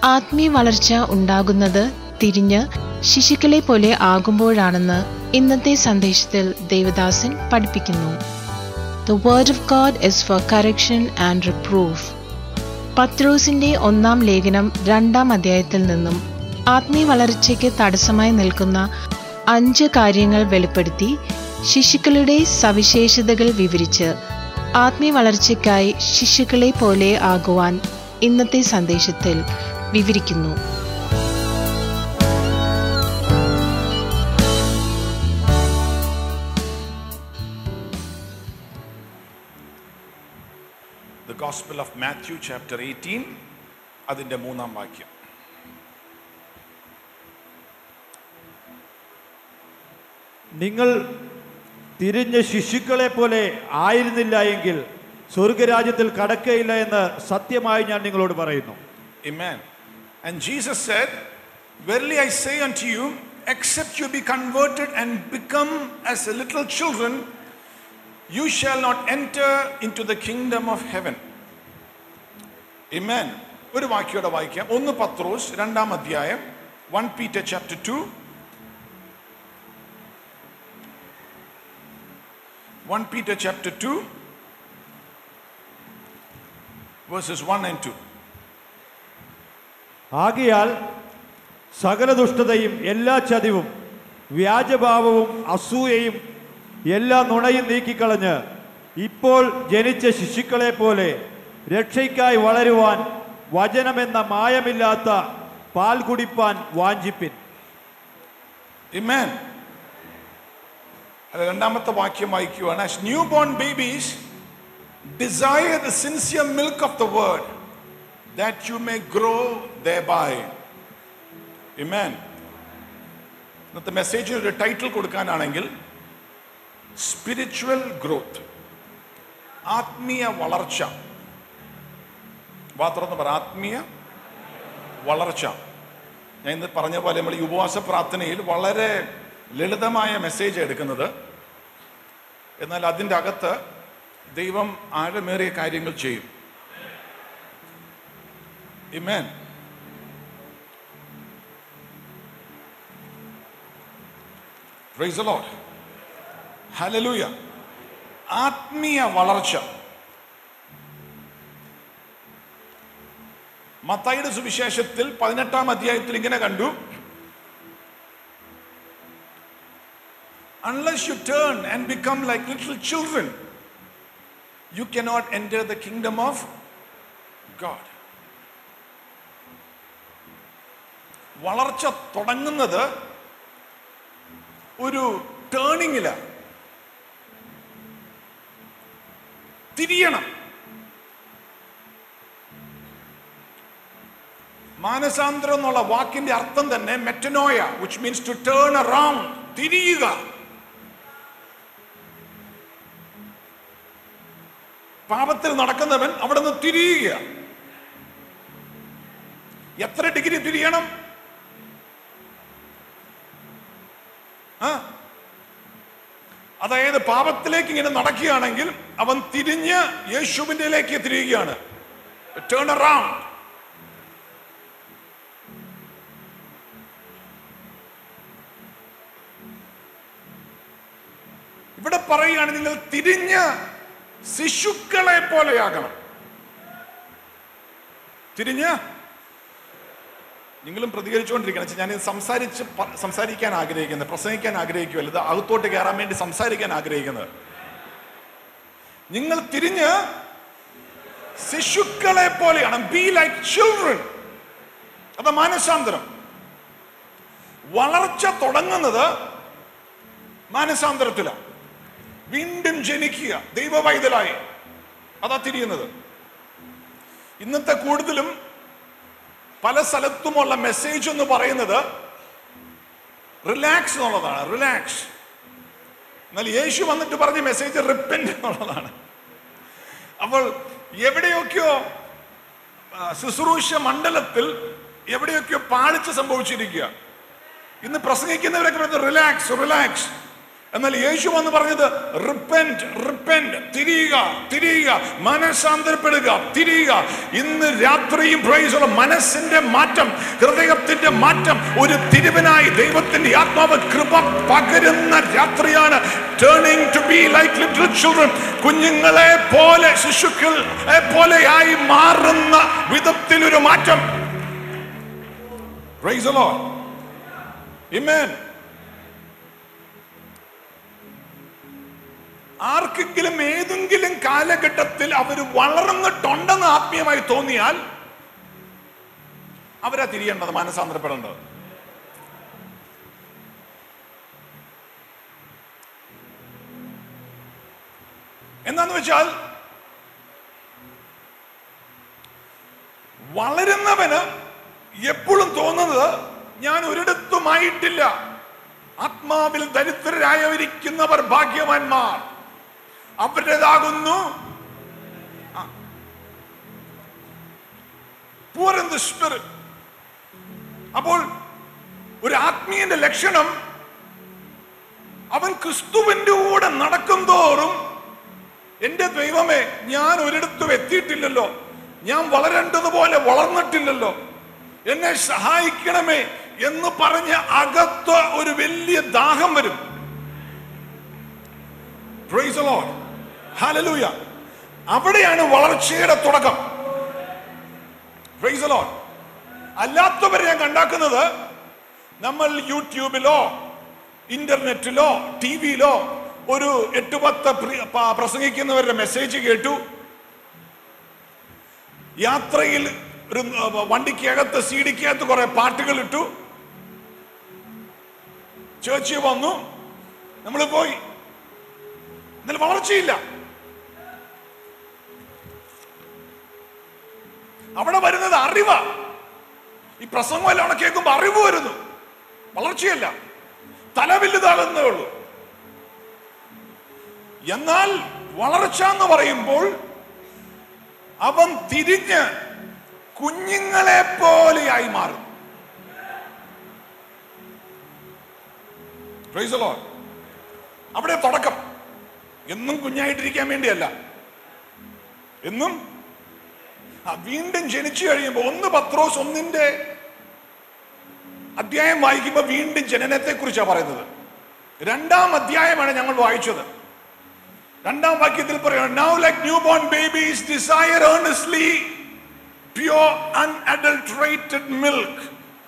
ആത്മീയ വളർച്ച ഉണ്ടാകുന്നത് തിരിഞ്ഞ് ശിശുക്കളെ പോലെ ആകുമ്പോഴാണെന്ന് ഇന്നത്തെ സന്ദേശത്തിൽ ദേവദാസൻ പഠിപ്പിക്കുന്നു the word of God is for correction and reproof പത്രോസിന്റെ ഒന്നാം ലേഖനം രണ്ടാം അധ്യായത്തിൽ നിന്നും ആത്മീയ വളർച്ചയ്ക്ക് തടസ്സമായി നിൽക്കുന്ന അഞ്ച് കാര്യങ്ങൾ വെളിപ്പെടുത്തി ശിശുക്കളുടെ സവിശേഷതകൾ വിവരിച്ച് ആത്മീയ വളർച്ചയ്ക്കായി ശിശുക്കളെ പോലെ ആകുവാൻ ഇന്നത്തെ സന്ദേശത്തിൽ വിവരിക്കുന്നു The Gospel of Matthew, chapter 18, അതിൻ്റെ മൂന്നാം വാക്യം നിങ്ങൾ തിരിഞ്ഞ ശിശുക്കളെ പോലെ ആയിരുന്നില്ല എങ്കിൽ സ്വർഗരാജ്യത്തിൽ കടക്കയില്ല എന്ന് സത്യമായി ഞാൻ നിങ്ങളോട് പറയുന്നു Amen. And Jesus said, Verily I say unto you, except you be converted and become as a little children, you shall not enter into the kingdom of heaven. Amen. ഒരു വാക്യോടെ വായിക്കാം ഒന്ന് പത്രോസ് രണ്ടാം അധ്യായം one Peter chapter two one Peter chapter two verses one and two ആകയാൽ സകല ദുഷ്ടതയും എല്ലാ ചതിവും വ്യാജഭാവവും അസൂയയും എല്ലാ നുണയും നീക്കിക്കളഞ്ഞ് ഇപ്പോൾ ജനിച്ച ശിശുക്കളെ പോലെ രക്ഷയ്ക്കായി വളരുവാൻ വചനമെന്ന മായമില്ലാത്ത പാൽ കുടിപ്പാൻ വാഞ്ചിപ്പിൻ Amen. അത് രണ്ടാമത്തെ വാക്യം വായിക്കുകയാണ് as new born babies desire the sincere milk of the word that you may grow thereby ഇമേൻ ഇന്നത്തെ മെസ്സേജിന് ഒരു ടൈറ്റിൽ കൊടുക്കാനാണെങ്കിൽ സ്പിരിച്വൽ ഗ്രോത്ത് ആത്മീയ വളർച്ച വാ തുറന്ന് പറ ആത്മീയ വളർച്ച ഞാൻ ഇന്ന് പറഞ്ഞ പോലെ നമ്മൾ ഈ ഉപവാസ പ്രാർത്ഥനയിൽ വളരെ ലളിതമായ മെസ്സേജ് എടുക്കുന്നത് എന്നാൽ അതിൻ്റെ അകത്ത് ദൈവം ആഴമേറിയ കാര്യങ്ങൾ ചെയ്യും ഇമേൻ പ്രൈസ് ലോഡ് ഹലലൂയ ആത്മീയ വളർച്ച മത്തായിയുടെ സുവിശേഷത്തിൽ പതിനെട്ടാം അധ്യായത്തിൽ ഇങ്ങനെ കണ്ടു unless you turn and become like little children you cannot enter the kingdom of god വളർച്ച തുടങ്ങുന്നത് ഒരു ടേണിങ്ങിലാണ് തിരിയണം മാനസാന്തരം എന്നുള്ള വാക്കിന്റെ അർത്ഥം തന്നെ metanoia which means to turn around തിരിയുക പാപത്തിൽ നടക്കുന്നവൻ അവിടെ നിന്ന് തിരിയുക എത്ര ഡിഗ്രി തിരിയണം ആ അതായത് പാപത്തിലേക്ക് ഇങ്ങനെ നടക്കുകയാണെങ്കിൽ അവൻ തിരിഞ്ഞ് യേശുവിൻ്റെലേക്ക് തിരിയുകയാണ് ടേൺ അറൗണ്ട് ഇവിടെ പറയുകയാണ് നിങ്ങൾ തിരിഞ്ഞ് ശിശുക്കളെ പോലെയാകണം തിരിഞ്ഞ് നിങ്ങളും പ്രതികരിച്ചുകൊണ്ടിരിക്കണം ഞാൻ സംസാരിച്ച് പ- സംസാരിക്കാൻ ആഗ്രഹിക്കുന്നത് പ്രസംഗിക്കാൻ ആഗ്രഹിക്കുമല്ല ഇത് അകത്തോട്ട് കയറാൻ വേണ്ടി സംസാരിക്കാൻ ആഗ്രഹിക്കുന്നത് നിങ്ങൾ തിരിഞ്ഞ് ശിശുക്കളെ പോലെയാണ് ബി ലൈക്ക് ചിൽഡ്രൻ അത് മാനസാന്തരം വളർച്ച തുടങ്ങുന്നത് മാനസാന്തരത്തിലാണ് വീണ്ടും ജനിക്കുക ദൈവവൈതലായി അതാ തിരിയുന്നത് ഇന്നത്തെ കൂടുതലും പല സ്ഥലത്തുമുള്ള മെസ്സേജ് എന്ന് പറയുന്നത് റിലാക്സ് എന്നുള്ളതാണ് റിലാക്സ് എന്നാൽ യേശു വന്നിട്ട് പറഞ്ഞ മെസ്സേജ് റിപ്പൻറ്റ് എന്നുള്ളതാണ് അപ്പോൾ എവിടെയൊക്കെയോ ആ, ശുശ്രൂഷ മണ്ഡലത്തിൽ എവിടെയൊക്കെയോ പാളിച്ച സംഭവിച്ചിരിക്കുക ഇന്ന് പ്രസംഗിക്കുന്നവരൊക്കെ പറയുന്നത് റിലാക്സ് റിലാക്സ് എന്നാൽ യേശു വന്ന് പറഞ്ഞത് റിപ്പന്റ് റിപ്പന്റ് തിരിയുക തിരിയുക മനസ്സാന്തരപ്പെടുക തിരിയുക ഇന്ന് രാത്രിയും പ്രൈസുള്ള മനസ്സിന്റെ മാറ്റം ഹൃദയത്തിന്റെ മാറ്റം ഒരു തിരിവിനായി ദൈവത്തിന്റെ ആത്മാവ് കൃപ പകരുന്ന രാത്രിയാണ് turning to be like little children കുഞ്ഞുങ്ങളെ പോലെ ശിശുക്കൾ പോലെയായി മാറുന്ന വിധത്തിൽ ഒരു മാറ്റം Praise the Lord. Amen. ആർക്കെങ്കിലും ഏതെങ്കിലും കാലഘട്ടത്തിൽ അവർ വളർന്നിട്ടുണ്ടെന്ന് ആത്മീയമായി തോന്നിയാൽ അവരാ തിരിയേണ്ടത് മനസ്സാന്തരപ്പെടേണ്ടത് എന്താന്ന് വെച്ചാൽ വളരുന്നവന് എപ്പോഴും തോന്നുന്നത് ഞാൻ ഒരിടത്തുമായിട്ടില്ല ആത്മാവിൽ ദരിദ്രരായവരിക്കുന്നവർ ഭാഗ്യവാന്മാർ അവരുടേതാകുന്നു പൂർ ഇൻ ദ സ്പിരിറ്റ് അപ്പോൾ ഒരു ആത്മീയന്റെ ലക്ഷണം അവൻ ക്രിസ്തുവിന്റെ കൂടെ നടക്കും തോറും എന്റെ ദൈവമേ ഞാൻ ഒരിടത്തും എത്തിയിട്ടില്ലല്ലോ ഞാൻ വളരേണ്ടതുപോലെ വളർന്നിട്ടില്ലല്ലോ എന്നെ സഹായിക്കണമേ എന്ന് പറഞ്ഞ് അകത്ത് ഒരു വലിയ ദാഹം വരും Praise the Lord. Hallelujah. അവിടെയാണ് വളർച്ചയുടെ തുടക്കം Praise the Lord. അല്ലാത്തവരെ ഞാൻ കണ്ടാക്കുന്നത് നമ്മൾ യൂട്യൂബിലോ ഇന്റർനെറ്റിലോ ടി വിയിലോ ഒരു എട്ട് പത്ത് പ്രി- പ- പ്രസംഗിക്കുന്നവരുടെ മെസ്സേജ് കേട്ടു യാത്രയിൽ ഒരു ഉം, വണ്ടിക്കകത്ത് സീഡിക്കകത്ത് കുറെ പാട്ടുകൾ ഇട്ടു ചേച്ചി വന്നു നമ്മൾ പോയി എന്നാൽ വളർച്ചയില്ല അവിടെ വരുന്നത് അറിവാ ഈ പ്രസംഗം എല്ലാം അവിടെ കേൾക്കുമ്പോ അറിവ് വരുന്നു വളർച്ചയല്ല തല വലുതാകുന്നേ ഉള്ളൂ എന്നാൽ വളർച്ച എന്ന് പറയുമ്പോൾ അവൻ തിരിഞ്ഞ് കുഞ്ഞുങ്ങളെ പോലെയായി മാറും Praise the Lord. അവിടെ തുടക്കം എന്നും കുഞ്ഞായിട്ടിരിക്കാൻ വേണ്ടിയല്ല എന്നും ആ, വീണ്ടും ജനിച്ചു കഴിയുമ്പോൾ ഒന്ന് പത്രോസ് ഒന്നിന്റെ അധ്യായം വായിക്കുമ്പോൾ വീണ്ടും ജനനത്തെ കുറിച്ചാണ് പറയുന്നത് രണ്ടാം അധ്യായമാണ് ഞങ്ങൾ വായിച്ചത് രണ്ടാം വാക്യത്തിൽ പറയുന്നത് now like new born babies desire earnestly pure unadulterated milk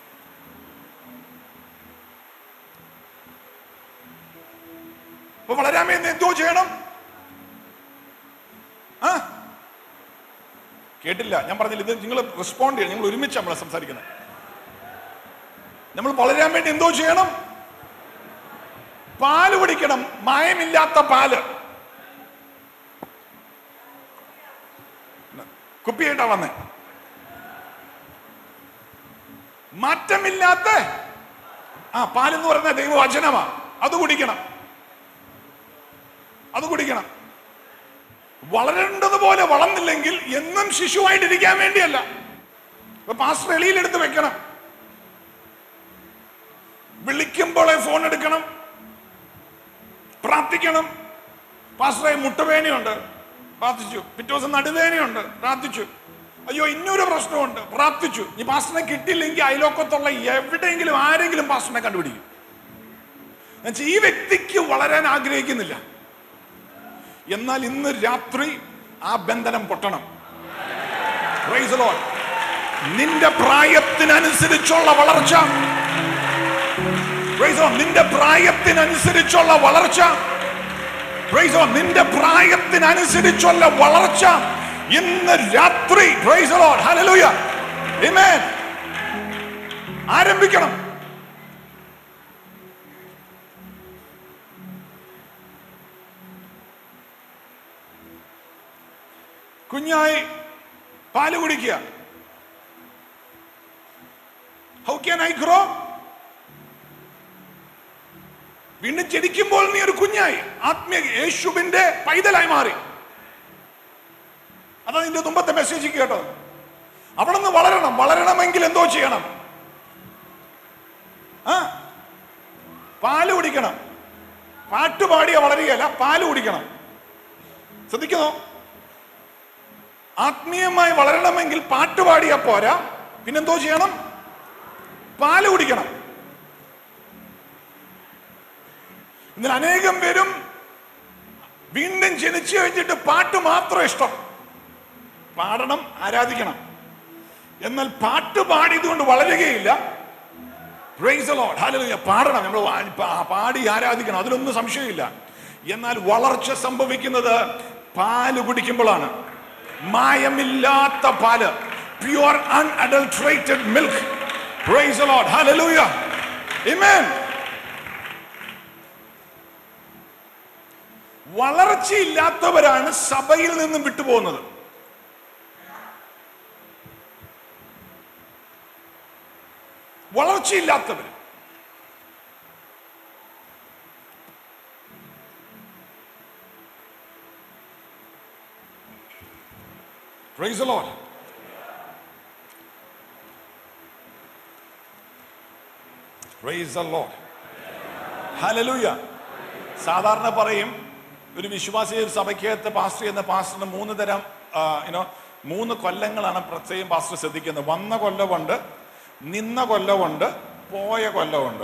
അപ്പൊ വളരാൻ വേണ്ടി എന്തോ ചെയ്യണം ആ കേട്ടില്ല ഞാൻ പറഞ്ഞില്ല ഇത് നിങ്ങൾ റെസ്പോണ്ട് ചെയ്യണം നിങ്ങൾ ഒരുമിച്ച് നമ്മൾ സംസാരിക്കുന്നത് നമ്മൾ വളരാൻ വേണ്ടി എന്തോ ചെയ്യണം പാല് കുടിക്കണം മായമില്ലാത്ത പാല് കുപ്പിയായിട്ടാ വന്നേ മാറ്റമില്ലാത്ത ആ പാലെന്ന് പറയുന്ന ദൈവവചനമാ അത് കുടിക്കണം അത് കുടിക്കണം വളരേണ്ടതുപോലെ വളർന്നില്ലെങ്കിൽ എന്നും ശിശുവായിട്ടിരിക്കാൻ വേണ്ടിയല്ല ഇപ്പൊ പാസ്റ്റർ എളിയിലെടുത്ത് വെക്കണം വിളിക്കുമ്പോളെ ഫോൺ എടുക്കണം പ്രാർത്ഥിക്കണം പാസ്റ്ററെ മുട്ടുവേനയുണ്ട് പ്രാർത്ഥിച്ചു പിറ്റേ ദിവസം നടുവേനയുണ്ട് പ്രാർത്ഥിച്ചു അയ്യോ ഇന്നൊരു പ്രശ്നമുണ്ട് പ്രാർത്ഥിച്ചു ഈ പാസ്റ്ററിനെ കിട്ടിയില്ലെങ്കിൽ അയലോക്കത്തുള്ള എവിടെയെങ്കിലും ആരെങ്കിലും പാസ്റ്ററിനെ കണ്ടുപിടിക്കും എന്നുവെച്ചാൽ ഈ വ്യക്തിക്ക് വളരാൻ ആഗ്രഹിക്കുന്നില്ല എന്നാൽ ഇന്ന് രാത്രി ആ ബന്ധനം പൊട്ടണം Praise the Lord. നിന്റെ പ്രായത്തിനനുസരിച്ചുള്ള വളർച്ച Praise the Lord. നിന്റെ പ്രായത്തിനനുസരിച്ചുള്ള വളർച്ച Praise the Lord. നിന്റെ പ്രായത്തിനനുസരിച്ചുള്ള വളർച്ച ഇന്ന് രാത്രി Praise the Lord. Hallelujah. Amen. ആരംഭിക്കണം കുഞ്ഞായി പാല് കുടിക്കുക ഹൗ ക്യാൻ ഐ ഗ്രോ വീണ്ടും ജനിക്കുമ്പോൾ നീ ഒരു കുഞ്ഞായി ആത്മീയ യേശുവിന്റെ പൈതലായി മാറി അതാ നിന്റെ മുമ്പത്തെ മെസ്സേജ് കേട്ടോ അവിടെ നിന്ന് വളരണം വളരണമെങ്കിൽ എന്തോ ചെയ്യണം ആ പാല് കുടിക്കണം പാട്ടുപാടിയ വളരുകയല്ല പാല് കുടിക്കണം ശ്രദ്ധിക്കുന്നോ ആത്മീയമായി വളരണമെങ്കിൽ പാട്ടുപാടിയാ പോരാ പിന്നെന്തോ ചെയ്യണം പാല് കുടിക്കണം ഇന്നലെ അനേകം പേരും വീണ്ടും ജനിച്ചു കഴിഞ്ഞിട്ട് പാട്ട് മാത്രം ഇഷ്ടം പാടണം ആരാധിക്കണം എന്നാൽ പാട്ട് പാടിയതുകൊണ്ട് വളരുകയില്ല Praise the Lord. Hallelujah. പാടണം നമ്മൾ വാ- പാ- പാടി ആരാധിക്കണം അതിലൊന്നും സംശയമില്ല എന്നാൽ വളർച്ച സംഭവിക്കുന്നത് പാല് കുടിക്കുമ്പോഴാണ് മായമില്ലാത്ത പാല് pure unadulterated milk praise Lord hallelujah amen വളർച്ചയില്ലാത്തവരാണ് സഭയിൽ നിന്നും വിട്ടുപോകുന്നത് വളർച്ചയില്ലാത്തവർ Praise the Lord. Praise the Lord. Hallelujah. സാധാരണ പറയും ഒരു വിശ്വാസി ഒരു സഭയ്ക്കകത്ത് പാസ്റ്റർ എന്ന പാസ്റ്ററിന് മൂന്ന് തരം യുനോ മൂന്ന് കൊല്ലങ്ങളാണ് പ്രത്യേകം പാസ്റ്റർ ശ്രദ്ധിക്കുന്നത് വന്ന കൊല്ലമുണ്ട് നിന്ന കൊല്ലമുണ്ട് പോയ കൊല്ലമുണ്ട്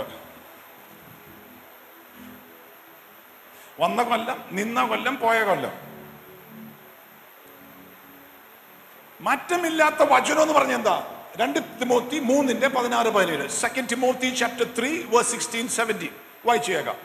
വന്ന കൊല്ലം നിന്ന കൊല്ലം പോയ കൊല്ലം മാറ്റമില്ലാത്ത വചനം എന്ന് പറഞ്ഞ എന്താ രണ്ട് തിമോത്തി മൂന്നിന്റെ പതിനാറ് പതിനേഴ് second Timothy chapter three verse sixteen seventeen വായിച്ചേക്കാം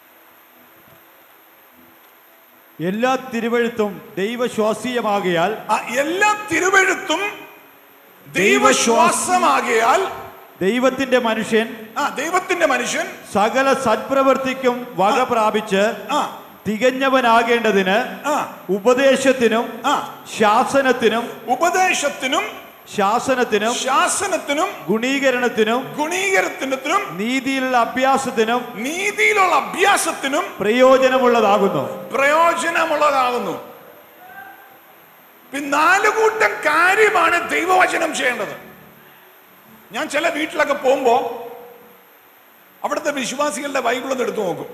എല്ലാ തിരുവഴുത്തും ദൈവശ്വാസീയമാകയാൽ ആ എല്ലാ തിരുവഴുത്തും ദൈവശ്വാസമാകിയാൽ ദൈവത്തിന്റെ മനുഷ്യൻ ആ ദൈവത്തിന്റെ മനുഷ്യൻ സകല സത്പ്രവൃത്തിക്കും വക പ്രാപിച്ച് ആ തികഞ്ഞവനാകേണ്ടതിന് ആ ഉപദേശത്തിനും ആ ശാസനത്തിനും ഉപദേശത്തിനും ശാസനത്തിനും ശാസനത്തിനും ഗുണീകരണത്തിനും ഗുണീകരണത്തിനും നീതിയിലുള്ള അഭ്യാസത്തിനും നീതിയിലുള്ള അഭ്യാസത്തിനും പ്രയോജനമുള്ളതാകുന്നു പ്രയോജനമുള്ളതാകുന്നു പിന്നെ നാല് കൂട്ടം കാര്യമാണ് ദൈവവചനം ചെയ്യേണ്ടത് ഞാൻ ചില വീട്ടിലൊക്കെ പോകുമ്പോ അവിടുത്തെ വിശ്വാസികളുടെ ബൈബിൾ ഒന്ന് എടുത്തു നോക്കും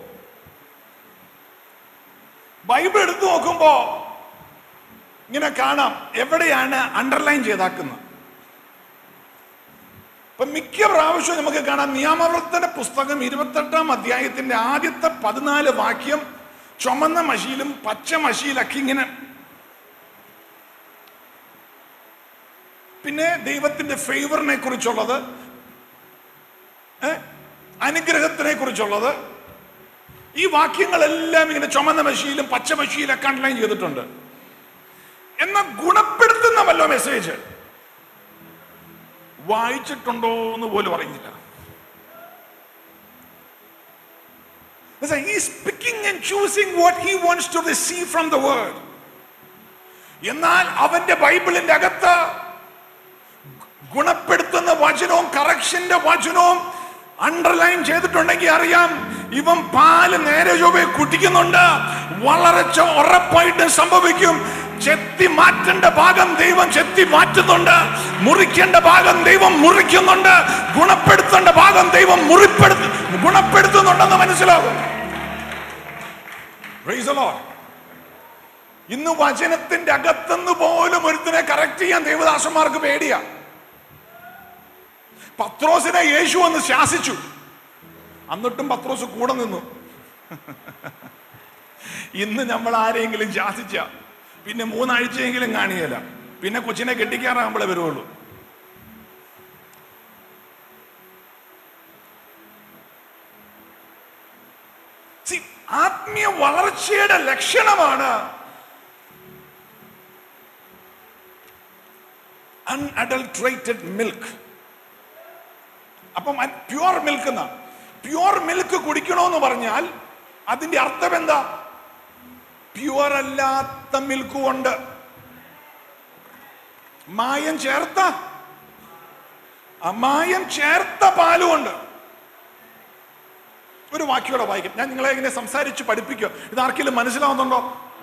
ബൈബിൾ എടുത്തു നോക്കുമ്പോ ഇങ്ങനെ കാണാം എവിടെയാണ് അണ്ടർലൈൻ ചെയ്താക്കുന്നത് ഇപ്പൊ മിക്ക പ്രാവശ്യവും നമുക്ക് കാണാം നിയമവർത്തന പുസ്തകം ഇരുപത്തെട്ടാം അധ്യായത്തിന്റെ ആദ്യത്തെ പതിനാല് വാക്യം ചുമന്ന മഷിയിലും പച്ച മഷിയിലൊക്കെ ഇങ്ങനെ പിന്നെ ദൈവത്തിന്റെ ഫേവറിനെ കുറിച്ചുള്ളത് ഏ? അനുഗ്രഹത്തിനെ കുറിച്ചുള്ളത് ഈ വാക്യങ്ങളെല്ലാം ഇങ്ങനെ ചുമന്ന മഷിയിലും പച്ച മഷിയിലൊക്കെ അണ്ടർലൈൻ ചെയ്തിട്ടുണ്ട് എന്നാൽ ഗുണപ്പെടുത്തുന്ന വല്ലോ മെസ്സേജ് വായിച്ചിട്ടുണ്ടോ എന്ന് പോലും അറിയില്ല He's picking and choosing what he wants to receive from the word. എന്നാൽ അവന്റെ ബൈബിളിന്റെ അകത്ത് ഗുണപ്പെടുത്തുന്ന വചനവും കറക്ഷന്റെ വചനവും അണ്ടർലൈൻ ചെയ്തിട്ടുണ്ടെങ്കിൽ അറിയാം ഇവൻ പാല് നേരെ ചൊവ്വെ കുടിക്കുന്നുണ്ട് വളർച്ച ഉറപ്പായിട്ടും സംഭവിക്കും ചെത്തി മാറ്റേണ്ട ഭാഗം ദൈവം ചെത്തി മാറ്റുന്നുണ്ട് മുറിക്കേണ്ട ഭാഗം ദൈവം മുറിക്കുന്നുണ്ട് ഗുണപ്പെടുത്തേണ്ട ഭാഗം ദൈവം മുറിപ്പെടുത്തു ഗുണപ്പെടുത്തുന്നുണ്ടെന്ന് മനസ്സിലാകും Praise the Lord. ഇന്ന് വചനത്തിന്റെ അകത്തുനിന്ന് പോലും ഒരുത്തിനെ കറക്റ്റ് ചെയ്യാൻ ദൈവദാസന്മാർക്ക് പേടിയാ പത്രോസിനെ യേശു ഒന്ന് ശാസിച്ചു എന്നിട്ടും പത്രോസ് കൂടെ നിന്നു ഇന്ന് നമ്മൾ ആരെങ്കിലും ശാസിച്ച പിന്നെ മൂന്നാഴ്ചയെങ്കിലും കാണിയല്ല പിന്നെ കൊച്ചിനെ കെട്ടിക്കാറാകുമ്പോഴേ വരുവുള്ളൂ See, ആത്മീയ വളർച്ചയുടെ ലക്ഷണമാണ് അൺഅഡൾട്രേറ്റഡ് മിൽക്ക് അപ്പം പ്യുവർ മിൽക്ക് എന്നാ പ്യുവർ മിൽക്ക് കുടിക്കണമെന്ന് പറഞ്ഞാൽ അതിന്റെ അർത്ഥം എന്താ പ്യുവർ അല്ലാത്ത മിൽക്ക് കൊണ്ട് മായം ചേർത്ത ആ മായം ചേർത്ത പാലുകൊണ്ട് ഒരു വാക്യോടെ വായിക്കും ഞാൻ നിങ്ങളെ ഇങ്ങനെ സംസാരിച്ച് പഠിപ്പിക്കുക ഇത് ആർക്കെങ്കിലും മനസ്സിലാവുന്നുണ്ടോ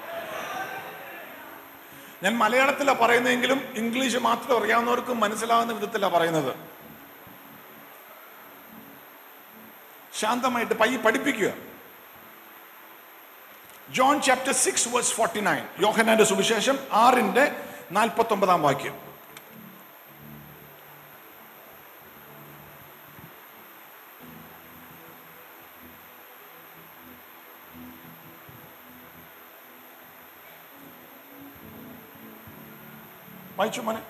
ഞാൻ മലയാളത്തിലാണ് പറയുന്നതെങ്കിലും ഇംഗ്ലീഷ് മാത്രം അറിയാവുന്നവർക്കും മനസ്സിലാവുന്ന വിധത്തിലാണ് പറയുന്നത് ശാന്തമായിട്ട് പയ്യെ പഠിപ്പിക്കുക John chapter six verse forty nine യോഹനാന്റെ സുവിശേഷം ആറിന്റെ നാൽപ്പത്തി ഒമ്പതാം വാക്യം വായിച്ചു മോനെ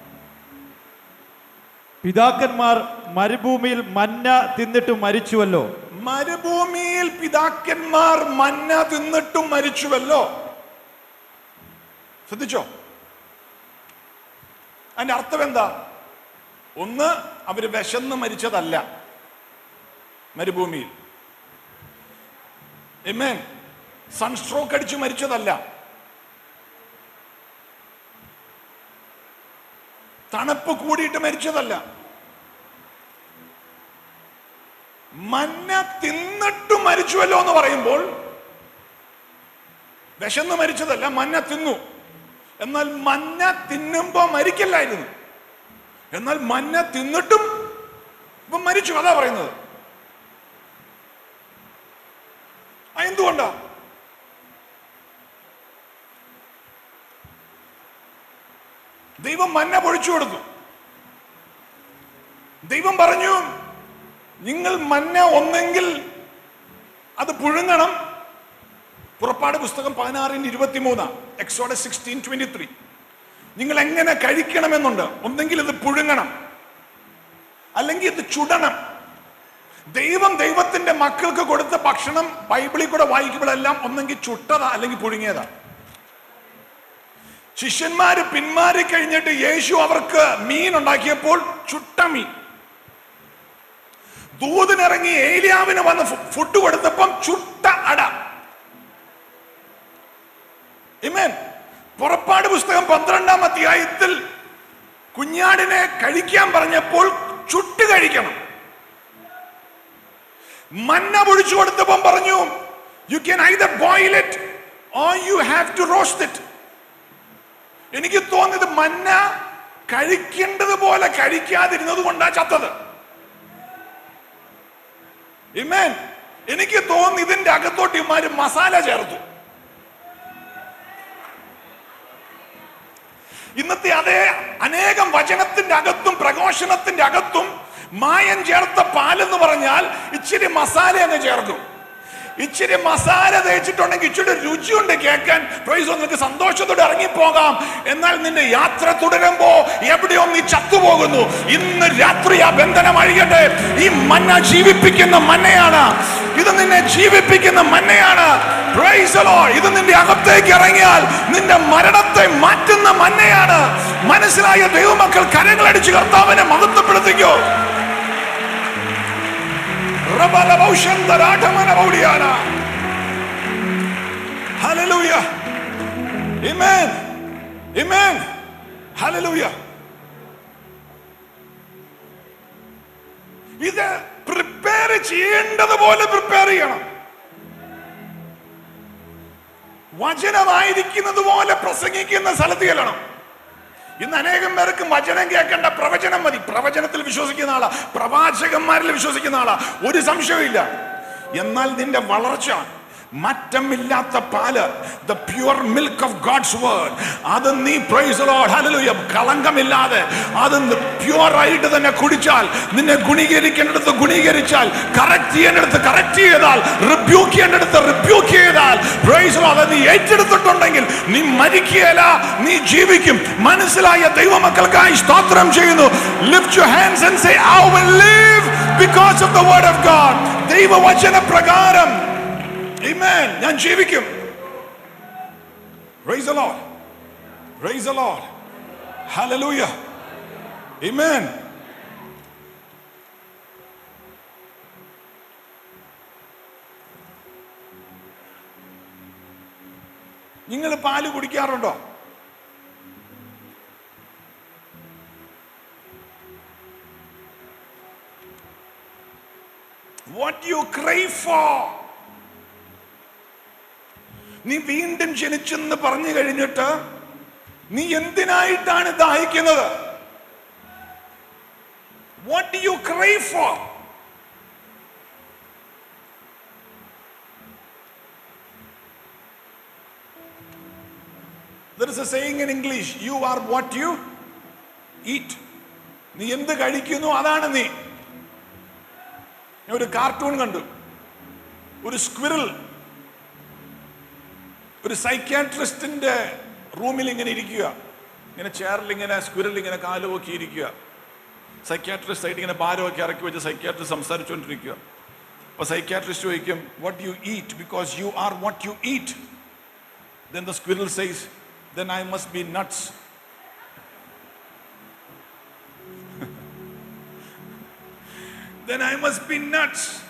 പിതാക്കന്മാർ മരുഭൂമിയിൽ മന്ന തിന്നിട്ട് മരിച്ചുവല്ലോ മരുഭൂമിയിൽ പിതാക്കന്മാർ മന്ന തിന്നിട്ടും മരിച്ചുവല്ലോ ശ്രദ്ധിച്ചോ അതിന്റെ അർത്ഥം എന്താ ഒന്ന് അവര് വിശന്ന് മരിച്ചതല്ല മരുഭൂമിയിൽ എമേൻ സൺസ്ട്രോക്ക് അടിച്ചു മരിച്ചതല്ല തണുപ്പ് കൂടിയിട്ട് മരിച്ചതല്ല മന്ന തിന്നിട്ട് മരിച്ചുവല്ലോ എന്ന് പറയുമ്പോൾ വിശന്ന് മരിച്ചതല്ല മന്ന തിന്നു എന്നാൽ മന്ന തിന്നുമ്പോ മരിക്കല്ലായിരുന്നു എന്നാൽ മന്ന തിന്നിട്ടും ഇപ്പൊ മരിച്ചു അതാ പറയുന്നത് ആ, എന്തുകൊണ്ടാ ദൈവം മന്ന പൊഴിച്ചു കൊടുത്തു ദൈവം പറഞ്ഞു നിങ്ങൾ മന്ന ഒന്നെങ്കിൽ അത് പുഴുങ്ങണം പുറപ്പാട് പുസ്തകം പതിനാറിന് ഇരുപത്തിമൂന്ന് എക്സോഡ സിക്സ്റ്റീൻ ട്വന്റി ത്രീ നിങ്ങൾ എങ്ങനെ കഴിക്കണമെന്നുണ്ട് ഒന്നെങ്കിൽ ഇത് പുഴുങ്ങണം അല്ലെങ്കിൽ ഇത് ചുടണം ദൈവം ദൈവത്തിന്റെ മക്കൾക്ക് കൊടുത്ത ഭക്ഷണം ബൈബിളിൽ കൂടെ വായിക്കുമ്പോഴെല്ലാം ഒന്നെങ്കിൽ ചുട്ടതാ അല്ലെങ്കിൽ പുഴുങ്ങിയതാ ശിഷ്യന്മാര് പിന്മാറി കഴിഞ്ഞിട്ട് യേശു അവർക്ക് മീൻ ഉണ്ടാക്കിയപ്പോൾ ചുട്ട മീൻ ദൂതനിറങ്ങി ഏലിയാവിന് വന്ന് ഫു- ഫുഡ് കൊടുത്തപ്പം ചുട്ട അട ഇമേൻ പുറപ്പാട് പുസ്തകം പന്ത്രണ്ടാം അധ്യായത്തിൽ കുഞ്ഞാടിനെ കഴിക്കാൻ പറഞ്ഞപ്പോൾ ചുട്ട് കഴിക്കണം മന്ന പൊഴിച്ചു കൊടുത്തപ്പം പറഞ്ഞു you can either boil it or you have to roast it എനിക്ക് തോന്നിയത് മന്ന കഴിക്കേണ്ടത് പോലെ കഴിക്കാതിരുന്നത് കൊണ്ടാ ചത്തത് ഇമേൻ എനിക്ക് തോന്നി ഇതിന്റെ അകത്തോട്ട് ഇമാര് മസാല ചേർത്തു ഇന്നത്തെ അതേ അനേകം വചനത്തിന്റെ അകത്തും പ്രഘോഷണത്തിന്റെ അകത്തും മായം ചേർത്ത പാലെന്ന് പറഞ്ഞാൽ ഇച്ചിരി മസാല അങ്ങ് ചേർക്കും ഇച്ചിരി മസാല തേച്ചിട്ടുണ്ടെങ്കിൽ ഇച്ചിരി രുചിയുണ്ട് കേൾക്കാൻ പ്രൈസ് നിനക്ക് സന്തോഷത്തോടെ ഇറങ്ങിപ്പോകാം എന്നാൽ നിന്റെ യാത്ര തുടരുമ്പോ എവിടെയോ നീ ചത്തുപോകുന്നു ഇന്ന് രാത്രി ആ ബന്ധനം അഴിയട്ടെ ഈ മന്ന ജീവിപ്പിക്കുന്ന മന്നയാണ് ഇത് നിന്നെ ജീവിപ്പിക്കുന്ന മന്നയാണ് Praise the Lord. ഇത് നിന്റെ അകത്തേക്ക് ഇറങ്ങിയാൽ നിന്റെ മരണത്തെ മാറ്റുന്ന മന്നയാണ് മനസ്സിലായ ദൈവമക്കൾ കരങ്ങളടിച്ച് കർത്താവിനെ മഹത്വപ്പെടുത്തിക്കോ റബലഭൗഷന്തരാഠമനഭൗടിയാന. Hallelujah. Amen. Amen. Hallelujah. ഇത് പ്രിപ്പയർ ചെയ്യേണ്ടതുപോലെ പ്രിപ്പയർ ചെയ്യണം വചനമായിരിക്കുന്നത് പോലെ പ്രസംഗിക്കുന്ന സ്ഥലത്ത് ചെല്ലണം ഇന്ന് അനേകം പേർക്ക് വചനം കേൾക്കേണ്ട പ്രവചനം മതി പ്രവചനത്തിൽ വിശ്വസിക്കുന്ന ആളാ പ്രവാചകന്മാരിൽ വിശ്വസിക്കുന്ന ആളാ ഒരു സംശയമില്ല എന്നാൽ നിന്റെ വളർച്ച മറ്റമില്ലാത്ത പാല് the pure milk of God's word അത് നീ പ്രൈസ് ലോഡ് ഹല്ലേലൂയ കളങ്കമില്ലാതെ അത് പ്യുവർ ആയിട്ട് തന്നെ കുടിച്ചാൽ നിന്നെ ഗുണീകരിക്കേണ്ടടുത്ത് ഗുണീകരിച്ചാൽ കറക്റ്റ് ചെയ്യേണ്ടടുത്ത് കറക്റ്റ് ചെയ്താൽ റിബ്യൂക്ക് ചെയ്യേണ്ടടുത്ത് റിബ്യൂക്ക് ചെയ്താൽ പ്രൈസ് ലോഡ് അത് നീ ഏറ്റെടുത്തിട്ടുണ്ടെങ്കിൽ നീ മരിക്കുകയല്ല നീ ജീവിക്കും മനസ്സിലായ ദൈവമക്കൾക്കായി സ്തോത്രം ചെയ്യുന്നു lift your hands and say I will live because of the word of God ദൈവവചന പ്രകാരം Amen. ഞാൻ ജീവിക്കും Praise the Lord. Praise the Lord. Hallelujah. Amen. നിങ്ങൾ പാല് കുടിക്കാറുണ്ടോ What you crave for നീ വീണ്ടും ജനിച്ചെന്ന് പറഞ്ഞു കഴിഞ്ഞിട്ട് നീ എന്തിനായിട്ടാണ് ദാഹിക്കുന്നത് what you cry for There is a saying in English, you are what you eat. നീ എന്ത് കഴിക്കുന്നു അതാണ് നീ ഞാൻ ഒരു കാർട്ടൂൺ കണ്ടു ഒരു സ്ക്വിറൽ ഒരു സൈക്യാട്രിസ്റ്റിന്റെ റൂമിൽ ഇങ്ങനെ ഇരിക്കുക ഇങ്ങനെ ചെയറിൽ ഇങ്ങനെ സ്ക്വിറൽ ഇങ്ങനെ കാല് നോക്കി ഇരിക്കുക സൈക്യാട്രിസ്റ്റ് ആയിട്ട് ഇങ്ങനെ ഭാരമൊക്കെ ഇറക്കി വെച്ച് സൈക്യാട്രിസ്റ്റ് സംസാരിച്ചുകൊണ്ടിരിക്കുക അപ്പൊ സൈക്യാട്രിസ്റ്റ് ചോദിക്കും what you eat because you are what you eat then the squirrel says then I must be nuts then I must be nuts.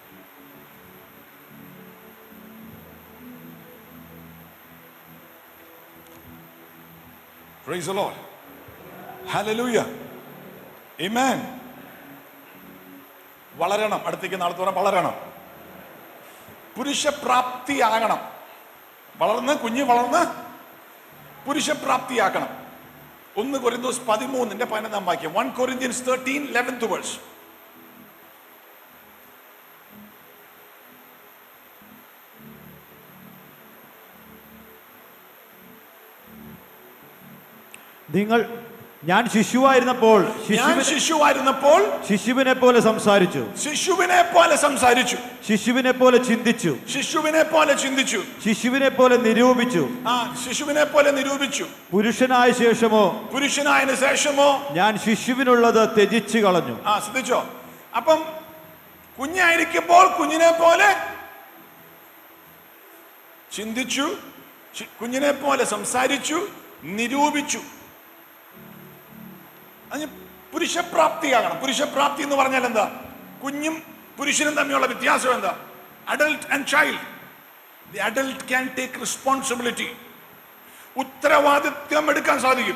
Praise the Lord. Hallelujah. Amen. വളരണം അടുത്തേക്ക് നാളത്തോളം വളരണം പുരുഷപ്രാപ്തിയാകണം വളർന്ന് കുഞ്ഞ് വളർന്ന് പുരുഷപ്രാപ്തിയാക്കണം ഒന്ന് കൊരിന്തോസ് പതിമൂന്നിന്റെ പതിനൊന്നാം വാക്യം one Corinthians thirteen eleventh verse നിങ്ങൾ ഞാൻ ശിശുവായിരുന്നപ്പോൾ ഞാൻ ശിശുവിനെ ശിശുവായിരുന്നപ്പോൾ ശിശുവിനെ പോലെ സംസാരിച്ചു ശിശുവിനെ പോലെ സംസാരിച്ചു ശിശുവിനെ പോലെ ചിന്തിച്ചു ശിശുവിനെ പോലെ ചിന്തിച്ചു ശിശുവിനെ പോലെ നിരൂപിച്ചു ആ ശിശുവിനെ പോലെ നിരൂപിച്ചു പുരുഷനായ ശേഷമോ പുരുഷനായതിനു ശേഷമോ ഞാൻ ശിശുവിനുള്ളത് ത്യജിച്ചു കളഞ്ഞു ആ ശ്രദ്ധിച്ചോ അപ്പം കുഞ്ഞായിരിക്കുമ്പോൾ കുഞ്ഞിനെ പോലെ ചിന്തിച്ചു ചി- കുഞ്ഞിനെ പോലെ സംസാരിച്ചു നിരൂപിച്ചു അതിന് പുരുഷപ്രാപ്തിയാകണം പുരുഷപ്രാപ്തി എന്ന് പറഞ്ഞാൽ എന്താ കുഞ്ഞും പുരുഷനും തമ്മിലുള്ള വ്യത്യാസം എന്താ adult and child the adult can take responsibility ഉത്തരവാദിത്വം എടുക്കാൻ സാധിക്കും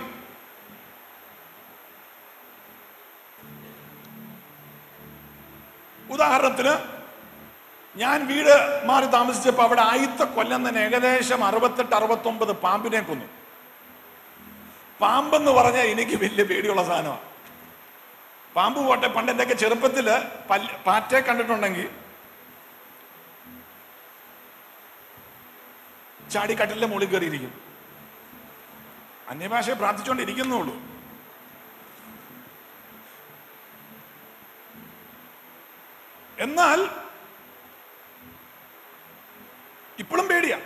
ഉദാഹരണത്തിന് ഞാൻ വീട് മാറി താമസിച്ചപ്പോൾ അവിടെ ആയിത്ത കൊല്ലം തന്നെ ഏകദേശം അറുപത്തെട്ട് അറുപത്തൊമ്പത് പാമ്പിനെ കൊന്നു പാമ്പെന്ന് പറഞ്ഞാൽ എനിക്ക് വലിയ പേടിയുള്ള സാധനമാണ് പാമ്പ് പോട്ടെ പണ്ട് എന്റെയൊക്കെ ചെറുപ്പത്തില് പല്ല് പാറ്റയെ കണ്ടിട്ടുണ്ടെങ്കിൽ ചാടി കട്ടിലിന്റെ മുകളിൽ കയറിയിരിക്കും അന്യഭാഷയെ പ്രാർത്ഥിച്ചുകൊണ്ടിരിക്കുന്നുള്ളൂ എന്നാൽ ഇപ്പോഴും പേടിയാ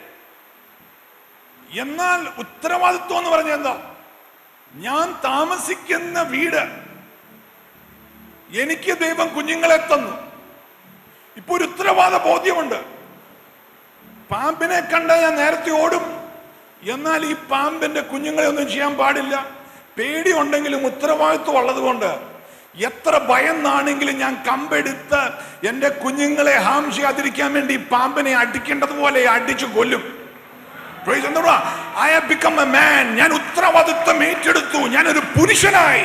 എന്നാൽ ഉത്തരവാദിത്വം എന്ന് പറഞ്ഞ എന്താ ഞാൻ താമസിക്കുന്ന വീട് എനിക്ക് ദൈവം കുഞ്ഞുങ്ങളെ തന്നു ഇപ്പൊ ഒരു ഉത്തരവാദ ബോധ്യമുണ്ട് പാമ്പിനെ കണ്ട ഞാൻ നേരത്തെ ഓടും എന്നാൽ ഈ പാമ്പിന്റെ കുഞ്ഞുങ്ങളെ ഒന്നും ചെയ്യാൻ പാടില്ല പേടി ഉണ്ടെങ്കിലും ഉത്തരവാദിത്വം ഉള്ളതുകൊണ്ട് എത്ര ഭയന്നാണെങ്കിലും ഞാൻ കമ്പെടുത്ത് എന്റെ കുഞ്ഞുങ്ങളെ ഹാം ചെയ്യാതിരിക്കാൻ വേണ്ടി ഈ പാമ്പിനെ അടിക്കേണ്ടതുപോലെ അടിച്ചു കൊല്ലും Praise the Lord. I have become a man. ഞാൻ ഉത്തരവാദിത്വം ഏറ്റെടുത്തു ഞാൻ ഒരു പുരുഷനായി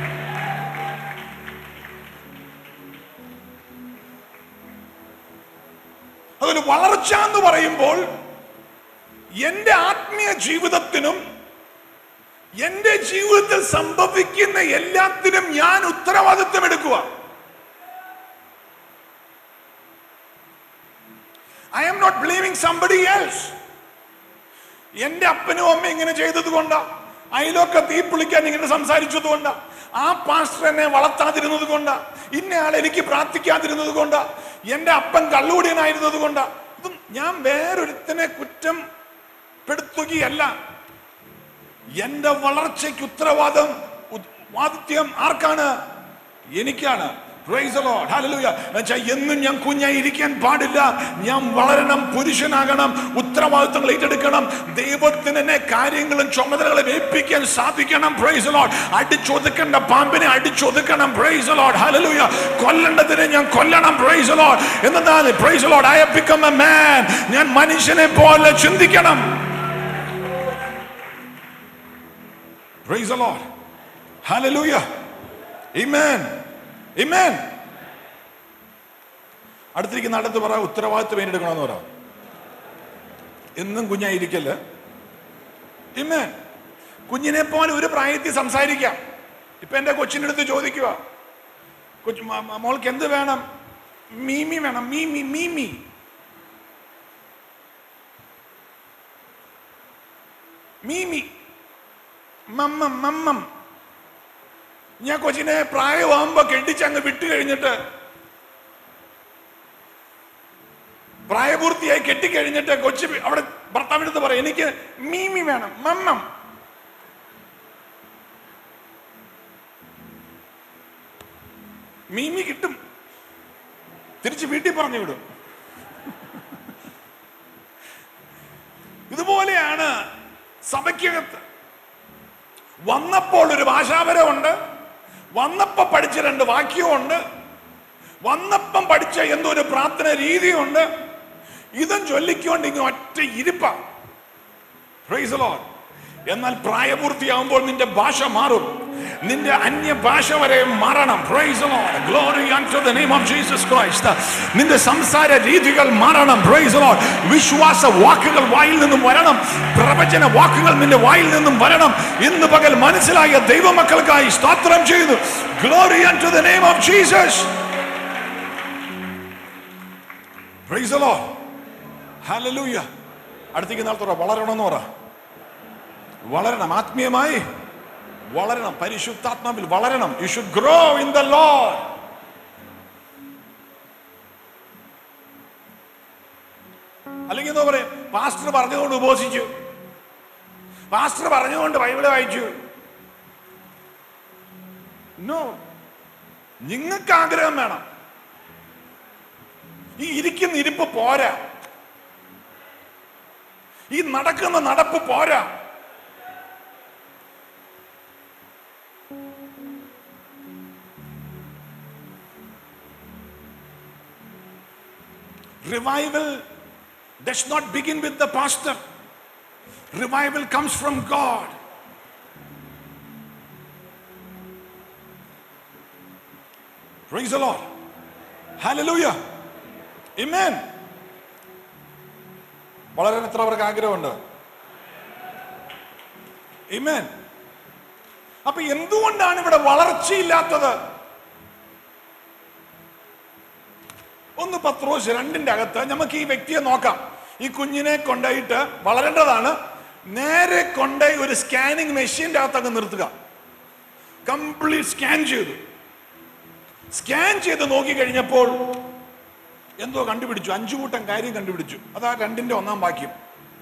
അതൊരു വളർച്ച എന്ന് പറയുമ്പോൾ എന്റെ ആത്മീയ ജീവിതത്തിനും എന്റെ ജീവിതത്തിൽ സംഭവിക്കുന്ന എല്ലാത്തിനും ഞാൻ ഉത്തരവാദിത്വം എടുക്കുക I am not blaming somebody else എന്റെ അപ്പനും അമ്മയും ഇങ്ങനെ ചെയ്തത് കൊണ്ടാ അയലൊക്കെ തീ പുളിക്കാൻ ഇങ്ങനെ സംസാരിച്ചത് കൊണ്ടാ ആ പാസ്റ്റർ എന്നെ വളർത്താതിരുന്നത് കൊണ്ടാ ഇന്നയാൾ എനിക്ക് പ്രാർത്ഥിക്കാതിരുന്നത് കൊണ്ടാ എന്റെ അപ്പൻ കള്ളുകൂടിയനായിരുന്നത് കൊണ്ടാ ഇതും ഞാൻ വേറൊരുത്തനെ കുറ്റം പെടുത്തുകയല്ല എന്റെ വളർച്ചയ്ക്ക് ഉത്തരവാദം ഉത്- വാദിത്യം ആർക്കാണ് എനിക്കാണ് Praise the Lord. Hallelujah. എന്നുവെച്ചാൽ എന്നും ഞാൻ കുഞ്ഞായി ഇരിക്കാൻ പാടില്ല ഞാൻ വളരണം പുരുഷനാകണം ഉത്തരവാദിത്തങ്ങൾ ഏറ്റെടുക്കണം ദൈവത്തിന് എന്നെ കാര്യങ്ങളും ചുമതലകളും ഏൽപ്പിക്കാൻ സാധിക്കണം പ്രൈസ് ലോഡ് അടിച്ചൊതുക്കേണ്ട പാമ്പിനെ അടിച്ചൊതുക്കണം പ്രൈസ് ലോഡ് ഹല്ലേലൂയ കൊല്ലേണ്ടതിനെ ഞാൻ കൊല്ലണം പ്രൈസ് ലോഡ് എന്നതാണ് praise Lord I have become a man ഞാൻ മനുഷ്യനെ പോലെ ചിന്തിക്കണം praise Lord hallelujah amen amen അടുത്തിരിക്കുന്ന അടുത്ത് പറ ഉത്തരവാദിത്വം ഏറ്റെടുക്കണമെന്ന് പറ എന്നും കുഞ്ഞായിരിക്കല് ഇമ്മേ കുഞ്ഞിനെ പോലെ ഒരു പ്രായത്തിൽ സംസാരിക്കാം ഇപ്പൊ എന്റെ കൊച്ചിൻ്റെ അടുത്ത് ചോദിക്കുക കൊച്ചു മ- മ- മോൾക്ക് എന്ത് വേണം മീമി വേണം മീമി മീമി മീമി മമ്മം മമ്മം ഞാൻ കൊച്ചിനെ പ്രായമാകുമ്പോ കെട്ടിച്ചങ്ങ് വിട്ടു കഴിഞ്ഞിട്ട് പ്രായപൂർത്തിയായി കെട്ടിക്കഴിഞ്ഞിട്ട് കൊച്ചു അവിടെ ഭർത്താവിനടുത്ത് പറയും എനിക്ക് മീമി വേണം മമ്മം മീമി കിട്ടും തിരിച്ച് വീട്ടിൽ പറഞ്ഞു വിടും ഇതുപോലെയാണ് സഭയ്ക്കകത്ത് വന്നപ്പോൾ ഒരു ഭാഷാപരമുണ്ട് വന്നപ്പോ പഠിച്ച രണ്ട് വാക്യമുണ്ട് വന്നപ്പം പഠിച്ച എന്തോ ഒരു പ്രാർത്ഥന രീതിയുണ്ട് ഇതും ചൊല്ലിക്കൊണ്ട് ഇങ്ങ് ഒറ്റ ഇരിപ്പ Praise the Lord. എന്നാൽ പ്രായപൂർത്തിയാകുമ്പോൾ നിന്റെ ഭാഷ മാറും നിന്റെ അന്യ ഭാഷ വരെ മാറണം Praise the Lord. Glory unto the name of Jesus Christ. നിന്റെ സംസാര രീതികൾ മാറണം Praise the Lord. വിശ്വാസ വാക്കുകൾ വായിൽ നിന്നും വരണം പ്രവചന വാക്കുകൾ നിന്റെ വായിൽ നിന്നും വരണം ഇന്ന് പകൽ മനസ്സിലായ ദൈവമക്കൾക്കായി സ്തോത്രം ചെയ്തു Glory unto the name of Jesus. Praise the Lord. Hallelujah. അടുത്തേക്ക് നാളത്തോടെ വളരണമെന്ന് പറ വളരണം ആത്മീയമായി വളരണം പരിശുദ്ധാത്മാവിൽ വളരണം you should grow in the Lord അല്ലെങ്കിൽ എന്താ പറയും പാസ്റ്റർ പറഞ്ഞുകൊണ്ട് ഉപസിച്ചു പാസ്റ്റർ പറഞ്ഞുകൊണ്ട് ബൈബിള് വായിച്ചു നോ നിങ്ങൾക്ക് ആഗ്രഹം വേണം ഈ ഇരിക്കുന്ന ഇരിപ്പ് പോരാ ഈ നടക്കുന്ന നടപ്പ് പോരാ Revival does not begin with the pastor. Revival comes from God. Praise the Lord. Hallelujah. Amen. വളരാൻ എത്ര പേർക്ക് ആഗ്രഹമുണ്ട് Amen. അപ്പൊ എന്തുകൊണ്ടാണ് ഇവിടെ വളർച്ചയില്ലാത്തത് ഒന്ന് പത്രോസ് രണ്ടിന്റെ അകത്ത് നമുക്ക് ഈ വ്യക്തിയെ നോക്കാം ഈ കുഞ്ഞിനെ കൊണ്ടുപോയിട്ട് വളരേണ്ടതാണ് നേരെ കൊണ്ടുപോയി ഒരു സ്കാനിങ് മെഷീന്റെ അകത്ത് അങ്ങ് നിർത്തുക കംപ്ലീറ്റ് സ്കാൻ ചെയ്തു സ്കാൻ ചെയ്ത് നോക്കി കഴിഞ്ഞപ്പോൾ എന്തോ കണ്ടുപിടിച്ചു അഞ്ചു കൂട്ടം കാര്യം കണ്ടുപിടിച്ചു അതാ രണ്ടിന്റെ ഒന്നാം വാക്യം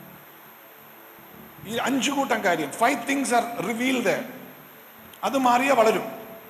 ഈ അഞ്ചു കൂട്ടം കാര്യം ഫൈവ് തിങ്സ് ആർ റിവീൽഡ് അത് മാറിയ വളരും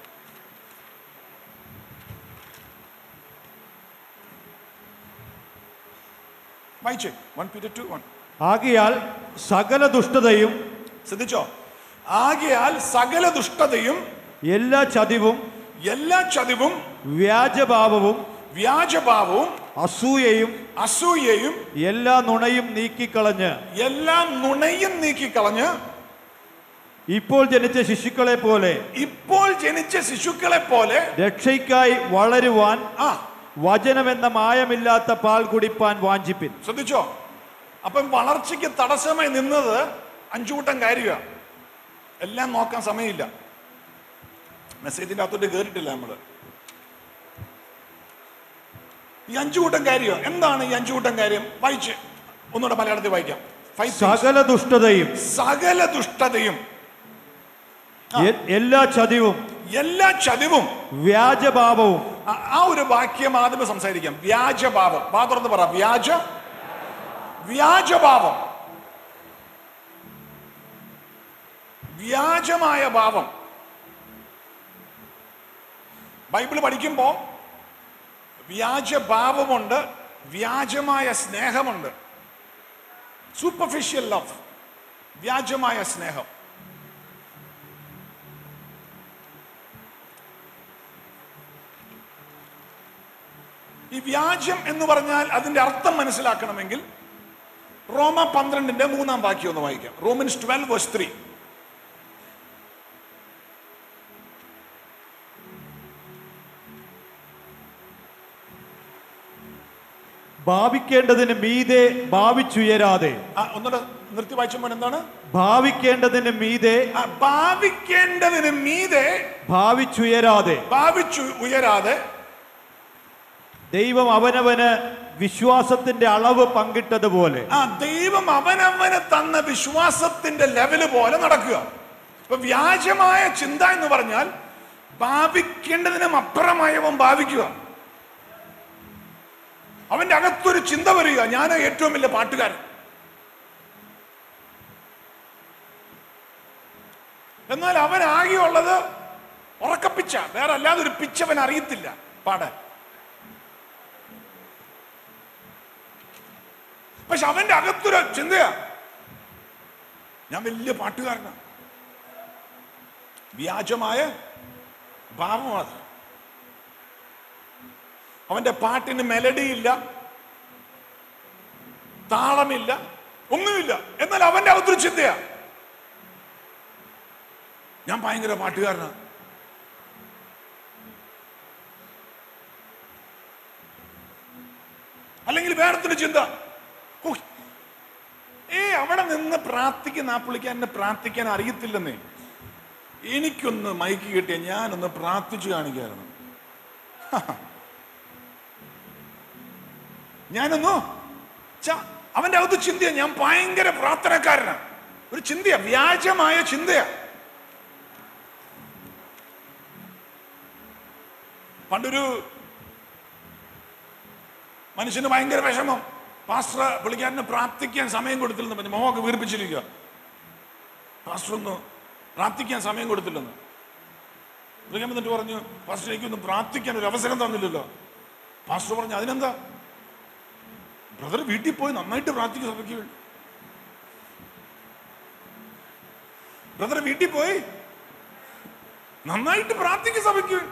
വായിച്ചേ വൺ പീരിയഡ് ടു വൺ ആകിയാൽ സകല ദുഷ്ടതയും ശ്രദ്ധിച്ചോ ആകയാൽ സകല ദുഷ്ടതയും എല്ലാ ചതിവും എല്ലാ ചതിവും വ്യാജഭാവവും വ്യാജഭാവവും അസൂയയും അസൂയയും എല്ലാ നുണയും നീക്കിക്കളഞ്ഞ് എല്ലാ നുണയും നീക്കിക്കളഞ്ഞ് ഇപ്പോൾ ജനിച്ച ശിശുക്കളെ പോലെ ഇപ്പോൾ ജനിച്ച ശിശുക്കളെ പോലെ രക്ഷയ്ക്കായി വളരുവാൻ ആ വചനമെന്ന മായമില്ലാത്ത പാൽ കുടിപ്പാൻ വാഞ്ചിപ്പിൻ ശ്രദ്ധിച്ചോ അപ്പം വളർച്ചയ്ക്ക് തടസ്സമായി നിന്നത് അഞ്ചു കൂട്ടം കാര്യമാണ് എല്ലാം നോക്കാൻ സമയമില്ല മെസ്സേജിന്റെ അകത്തോട്ട് കയറിയിട്ടില്ല നമ്മള് ഈ അഞ്ചു കൂട്ടം കാര്യം എന്താണ് ഈ അഞ്ചു കൂട്ടം കാര്യം വായിച്ച് ഒന്നുകൂടെ മലയാളത്തിൽ വായിക്കാം Five things. സകല ദുഷ്ടതയും സകല ദുഷ്ടതയും എ- എല്ലാ ചതിവും എല്ലാ ചതിവും വ്യാജഭാവവും ആ- ആ ഒരു വാക്യം ആദ്യമേ സംസാരിക്കാം വ്യാജഭാവം വാ തുറന്ന് പറ വ്യാജ വ്യാജഭാവം വ്യാജമായ ഭാവം ബൈബിൾ പഠിക്കുമ്പോൾ വ്യാജഭാവമുണ്ട് വ്യാജമായ സ്നേഹമുണ്ട് സൂപ്പർഫിഷ്യൽ ലവ് വ്യാജമായ സ്നേഹം ഈ വ്യാജം എന്ന് പറഞ്ഞാൽ അതിന്റെ അർത്ഥം മനസ്സിലാക്കണമെങ്കിൽ റോമ പന്ത്രണ്ടിന്റെ മൂന്നാം വാക്യം ഒന്ന് വായിക്കാം റോമൻസ് ട്വൽവ് വേഴ്സ് ത്രീ ഭാവിക്കേണ്ടതിന് മീതെ ഭാവിച്ചുയരാതെ ഒന്നുകൂടെ നിർത്തി വായിച്ചുമ്പോൾ എന്താണ് ഭാവിക്കേണ്ടതിന് മീതെ ആ, ഭാവിക്കേണ്ടതിന് മീതെ ഭാവിച്ചുയരാതെ ഭാവിച്ചു ഉയരാതെ ദൈവം അവനവന് വിശ്വാസത്തിന്റെ അളവ് പങ്കിട്ടതുപോലെ ആ ദൈവം അവനവന് തന്ന വിശ്വാസത്തിന്റെ ലെവല് പോലെ നടക്കുക ഇപ്പൊ വ്യാജമായ ചിന്ത എന്ന് പറഞ്ഞാൽ ഭാവിക്കേണ്ടതിനും അപ്പുറമായവൻ ഭാവിക്കുക അവന്റെ അകത്തൊരു ചിന്ത വരിക ഞാൻ ഏറ്റവും വലിയ പാട്ടുകാരൻ എന്നാൽ അവൻ ആകെയുള്ളത് ഉറക്കപ്പിച്ച വേറെ അല്ലാതെ ഒരു പിച്ച് അവൻ അറിയത്തില്ല പാടാൻ പക്ഷെ അവന്റെ അകത്തൊരു ചിന്തയാ ഞാൻ വലിയ പാട്ടുകാരനാണ് വ്യാജമായ ഭാവമാണ് അവന്റെ പാട്ടിന് മെലഡി ഇല്ല താളമില്ല ഒന്നുമില്ല എന്നാൽ അവന്റെ അകത്തൊരു ചിന്തയാ ഞാൻ ഭയങ്കര പാട്ടുകാരനാണ് അല്ലെങ്കിൽ വേറൊരു ചിന്ത ഓ, ഏ അവിടെ നിന്ന് പ്രാർത്ഥിക്കുന്ന ആ പുള്ളിക്ക് എന്നെ പ്രാർത്ഥിക്കാൻ അറിയത്തില്ലെന്നേ എനിക്കൊന്ന് മൈക്ക് കിട്ടിയ ഞാനൊന്ന് പ്രാർത്ഥിച്ചു കാണിക്കായിരുന്നു ഞാനൊന്നു ച്ച, അവന്റെ അകത്ത് ചിന്തയാ ഞാൻ ഭയങ്കര പ്രാർത്ഥനക്കാരനാണ് ഒരു ചിന്തയാ വ്യാജമായ ചിന്തയാ പണ്ടൊരു മനുഷ്യന് ഭയങ്കര വിഷമം പാസ്റ്റർ പുള്ളിക്കാരന് പ്രാർത്ഥിക്കാൻ സമയം കൊടുത്തില്ലെന്ന് പറഞ്ഞു മോഹമൊക്കെ വീർപ്പിച്ചിരിക്കുക പാസ്റ്റർ ഒന്ന് പ്രാർത്ഥിക്കാൻ സമയം കൊടുത്തില്ലെന്ന് പുള്ളിക്കാൻ എന്നിട്ട് പറഞ്ഞു പാസ്റ്റർ എനിക്കൊന്ന് പ്രാർത്ഥിക്കാൻ ഒരു അവസരം തന്നില്ലല്ലോ പാസ്റ്റർ പറഞ്ഞു അതിനെന്താ ബ്രദർ വീട്ടിൽ പോയി നന്നായിട്ട് പ്രാർത്ഥിക്കും സഭയ്ക്ക് വേണ്ടി ബ്രദർ വീട്ടിൽ പോയി നന്നായിട്ട് പ്രാർത്ഥിക്കും സഭയ്ക്ക് വേണ്ടി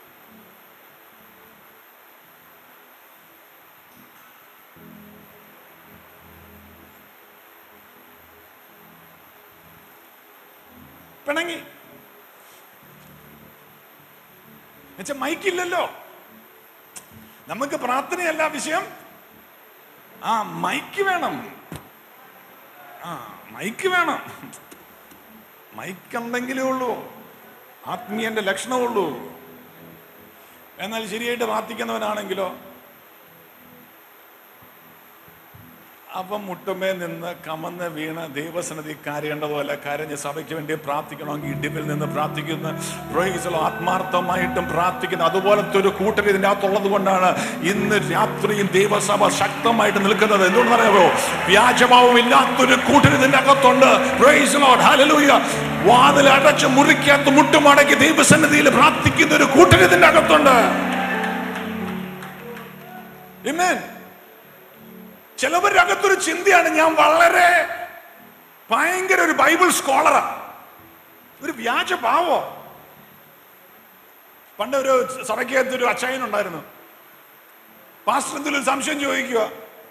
പിണങ്ങി എന്നുവെച്ചാ മൈക്കില്ലല്ലോ നമുക്ക് പ്രാർത്ഥനയല്ല വിഷയം ആ മൈക്ക് വേണം ആ മൈക്ക് വേണം മൈക്ക് ഉണ്ടെങ്കിലേ ഉള്ളൂ ആത്മീയന്റെ ലക്ഷണമുള്ളൂ എന്നാൽ ശരിയായിട്ട് പ്രാർത്ഥിക്കുന്നവനാണെങ്കിലോ അവൻ മുട്ടുമേ നിന്ന് കമന്ന് വീണ് ദൈവസന്നിധി കരയേണ്ടതുപോലെ കരഞ്ഞ് സഭയ്ക്ക് വേണ്ടി പ്രാർത്ഥിക്കണമെങ്കിൽ ഇടിപ്പിൽ നിന്ന് പ്രാർത്ഥിക്കുന്ന പ്രൊഹിസലോ ആത്മാർത്ഥമായിട്ടും പ്രാർത്ഥിക്കുന്ന അതുപോലത്തെ ഒരു കൂട്ടർ ഇതിൻ്റെ അകത്തുള്ളത് കൊണ്ടാണ് ഇന്ന് രാത്രിയും ദൈവസഭ ശക്തമായിട്ട് നിൽക്കുന്നത് എന്തുകൊണ്ടെന്ന് അറിയാമോ വ്യാജഭാവം ഇല്ലാത്തൊരു കൂട്ടർ ഇതിൻ്റെ അകത്തുണ്ട് പ്രൊഹിസലോ ഹലലൂയ വാതിൽ അടച്ച് മുറിക്കാത്ത മുട്ടുമടക്കി ദൈവസന്നിധിയിൽ പ്രാർത്ഥിക്കുന്ന ഒരു കൂട്ടർ ഇതിൻ്റെ അകത്തുണ്ട് Amen. ചിലവരുടെ അകത്തൊരു ചിന്തയാണ് ഞാൻ വളരെ ഭയങ്കര ഒരു ബൈബിൾ സ്കോളറാ ഒരു വ്യാജ ഭാവോ പണ്ട് ഒരു സഭയ്ക്കകത്ത് ഒരു അച്ചായൻ ഉണ്ടായിരുന്നു പാസ്റ്റർ എന്തെങ്കിലും സംശയം ചോദിക്കുക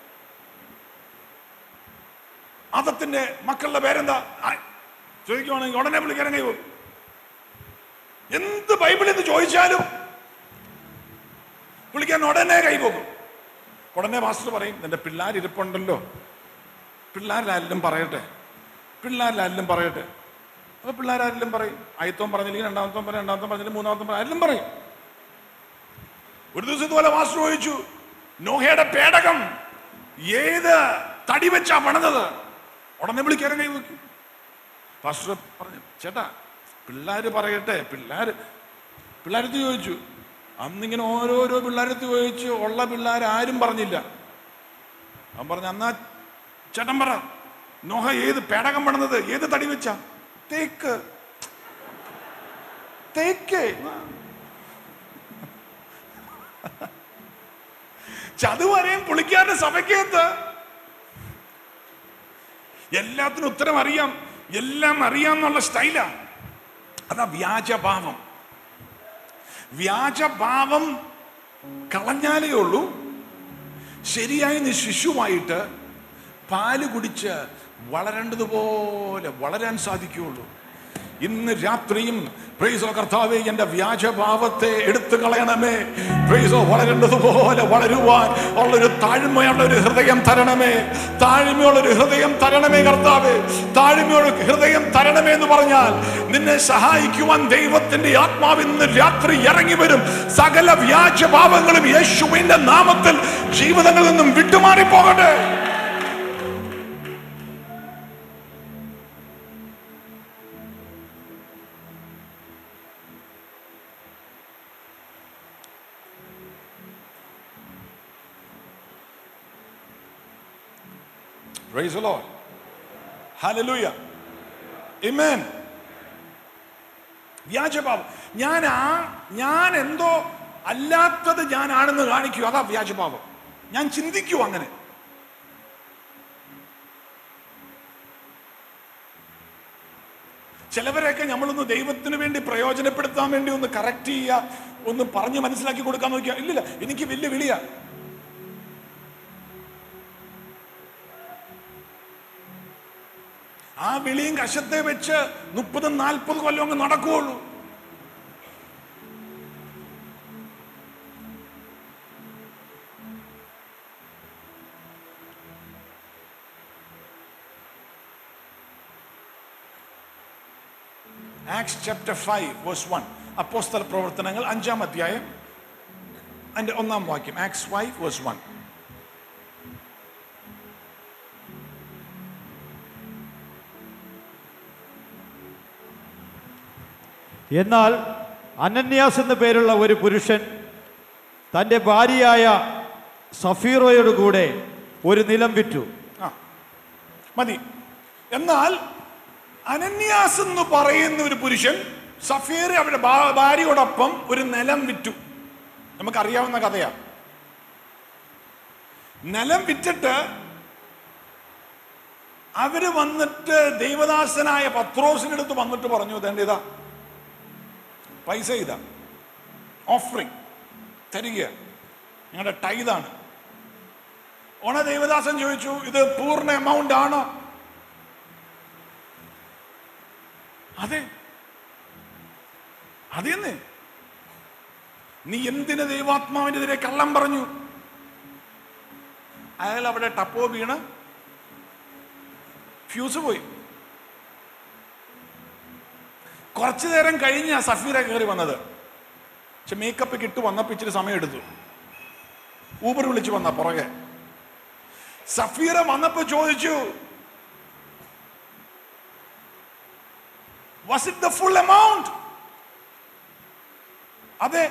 അതത്തിന്റെ മക്കളുടെ പേരെന്താ ആ, ചോദിക്കുവാണെങ്കിൽ ഉടനെ വിളിക്കാനും കൈ പോകും എന്ത് ബൈബിളിൽ നിന്ന് ചോദിച്ചാലും വിളിക്കാൻ ഉടനെ കൈ പോകും ഉടനെ മാസ്റ്റർ പറയും നിന്റെ പിള്ളേർ ഇരിപ്പുണ്ടല്ലോ പിള്ളേരാരെല്ലാം പറയട്ടെ പിള്ളേരാരെല്ലാം പറയട്ടെ അപ്പൊ പിള്ളേരാരെല്ലാം പറയും ആയത്തവും പറഞ്ഞില്ലെങ്കിൽ രണ്ടാമത്തവും പറയും രണ്ടാമത്തെ പറഞ്ഞിട്ട് മൂന്നാമത്തെ പറയും ആരെല്ലാം പറയും ഒരു ദിവസം ഇതുപോലെ മാസ്റ്റർ ചോദിച്ചു നോഹയുടെ പേടകം ഏത് തടി വെച്ചാ പണിതത് ഉടനെ വിളിക്കാനും കൈ വെക്കും പാസ്റ്റർ പറഞ്ഞു ചേട്ടാ പിള്ളേര് പറയട്ടെ പിള്ളേര് പിള്ളേരത്ത് ചോദിച്ചു അന്നിങ്ങനെ ഓരോരോ പിള്ളേരത്ത് ചോദിച്ചു ഉള്ള പിള്ളേർ ആരും പറഞ്ഞില്ല അവൻ പറഞ്ഞു എന്നാ ചേട്ടൻ പറ നോഹ ഏത് പേടകം പണിത് ഏത് തടി വെച്ച തേക്ക് തേക്ക് ചതുവരെയും പുളിക്കാരുടെ സഭയ്ക്കകത്ത് എല്ലാത്തിനും ഉത്തരം അറിയാം എല്ലാം അറിയാന്നുള്ള സ്റ്റൈലാ അതാ വ്യാജഭാവം വ്യാജഭാവം കളഞ്ഞാലേ ഉള്ളൂ ശരിയായ നീ ശിശുവായിട്ട് പാല് കുടിച്ച് വളരേണ്ടതുപോലെ വളരാൻ സാധിക്കുകയുള്ളൂ ഇന്ന് രാത്രിയും പ്രൈസോ കർത്താവെ എന്റെ വ്യാജഭാവത്തെ എടുത്തു കളയണമേ പ്രൈസോ വളരേണ്ടതുപോലെ വളരുവാൻ ഉള്ളൊരു താഴ്മയുള്ള ഒരു ഹൃദയം തരണമേ താഴ്മയുള്ള ഒരു ഹൃദയം തരണമേ കർത്താവെ താഴ്മയുള്ള ഹൃദയം തരണമേ എന്ന് പറഞ്ഞാൽ നിന്നെ സഹായിക്കുവാൻ ദൈവത്തിന്റെ ആത്മാവ് ഇന്ന് രാത്രി ഇറങ്ങി വരും സകല വ്യാജഭാവങ്ങളും യേശുവിന്റെ നാമത്തിൽ ജീവിതങ്ങളിൽ നിന്നും വിട്ടുമാറി പോകട്ടെ Praise the Lord. Hallelujah. Amen. വ്യാജഭാവം ഞാൻ ആ ഞാൻ എന്തോ അല്ലാത്തത് ഞാനാണെന്ന് കാണിക്കൂ അതാ വ്യാജഭാവം ഞാൻ ചിന്തിക്കൂ അങ്ങനെ ചിലവരെയൊക്കെ നമ്മളൊന്ന് ദൈവത്തിന് വേണ്ടി പ്രയോജനപ്പെടുത്താൻ വേണ്ടി ഒന്ന് കറക്റ്റ് ചെയ്യുക ഒന്ന് പറഞ്ഞ് മനസ്സിലാക്കി കൊടുക്കാൻ നോക്കിയാ ഇല്ലില്ല എനിക്ക് വലിയ വിളിയാ ആ വിളിയും കശത്തെ വെച്ച് മുപ്പതും നാൽപ്പത് കൊല്ലം അങ്ങ് നടക്കുകയുള്ളൂ Acts chapter five verse one അപ്പോസ്തല പ്രവർത്തനങ്ങൾ അഞ്ചാം അധ്യായം അതിന്റെ ഒന്നാം വാക്യം ആക്സ് ഫൈവ് വേഴ്സ് വൺ എന്നാൽ അനന്യാസ് എന്ന പേരുള്ള ഒരു പുരുഷൻ തൻ്റെ ഭാര്യയായ സഫീറോയോട് കൂടെ ഒരു നിലം വിറ്റു ആ മതി എന്നാൽ അനന്യാസ് എന്ന് പറയുന്ന ഒരു പുരുഷൻ സഫീർ അവരുടെ ഭാ- ഭാര്യയോടൊപ്പം ഒരു നിലം വിറ്റു നമുക്കറിയാവുന്ന കഥയാ നിലം വിറ്റിട്ട് അവര് വന്നിട്ട് ദൈവദാസനായ പത്രോസിനടുത്ത് വന്നിട്ട് പറഞ്ഞു തന്റെ ഇതാ പൈസ ഇതാ ഓഫറിങ് തരിക ഞങ്ങളുടെ ടൈതാണ് ഓണ ദേവദാസൻ ചോദിച്ചു ഇത് പൂർണ്ണ എമൗണ്ട് ആണോ അതെ അതെന്ന് നീ എന്തിന് ദൈവാത്മാവിനെതിരെ കള്ളം പറഞ്ഞു അയാൾ അവിടെ ടപ്പോ വീണ് ഫ്യൂസ് പോയി കുറച്ചു നേരം കഴിഞ്ഞ സഫീറ കയറി വന്നത് പക്ഷെ മേക്കപ്പ് കിട്ടു വന്നപ്പോ ഇച്ചിരി സമയം എടുത്തു ഊബർ വിളിച്ചു വന്ന പുറകെ സഫീറ വന്നപ്പോ ചോദിച്ചു was it the full amount അതെ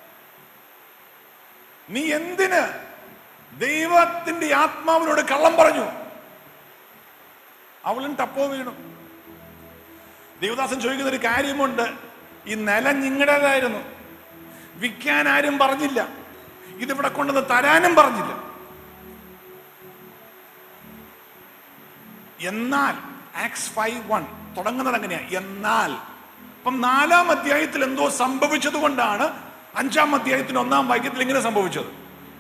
നീ എന്തിന് ദൈവത്തിന്റെ ആത്മാവിനോട് കള്ളം പറഞ്ഞു അവളും ടപ്പോ വീണു ദേവദാസൻ ചോദിക്കുന്ന ഒരു കാര്യമുണ്ട് ഈ നിലം നിങ്ങളുടേതായിരുന്നു വിൽക്കാൻ ആരും പറഞ്ഞില്ല ഇതിവിടെ കൊണ്ടുവന്ന് തരാനും പറഞ്ഞില്ല എന്നാൽ ആക്സ് ഫൈവ് വൺ തുടങ്ങുന്നത് അങ്ങനെയാ എന്നാൽ അപ്പം നാലാം അധ്യായത്തിൽ എന്തോ സംഭവിച്ചത് കൊണ്ടാണ് അഞ്ചാം അധ്യായത്തിന് ഒന്നാം വാക്യത്തിൽ ഇങ്ങനെ സംഭവിച്ചത്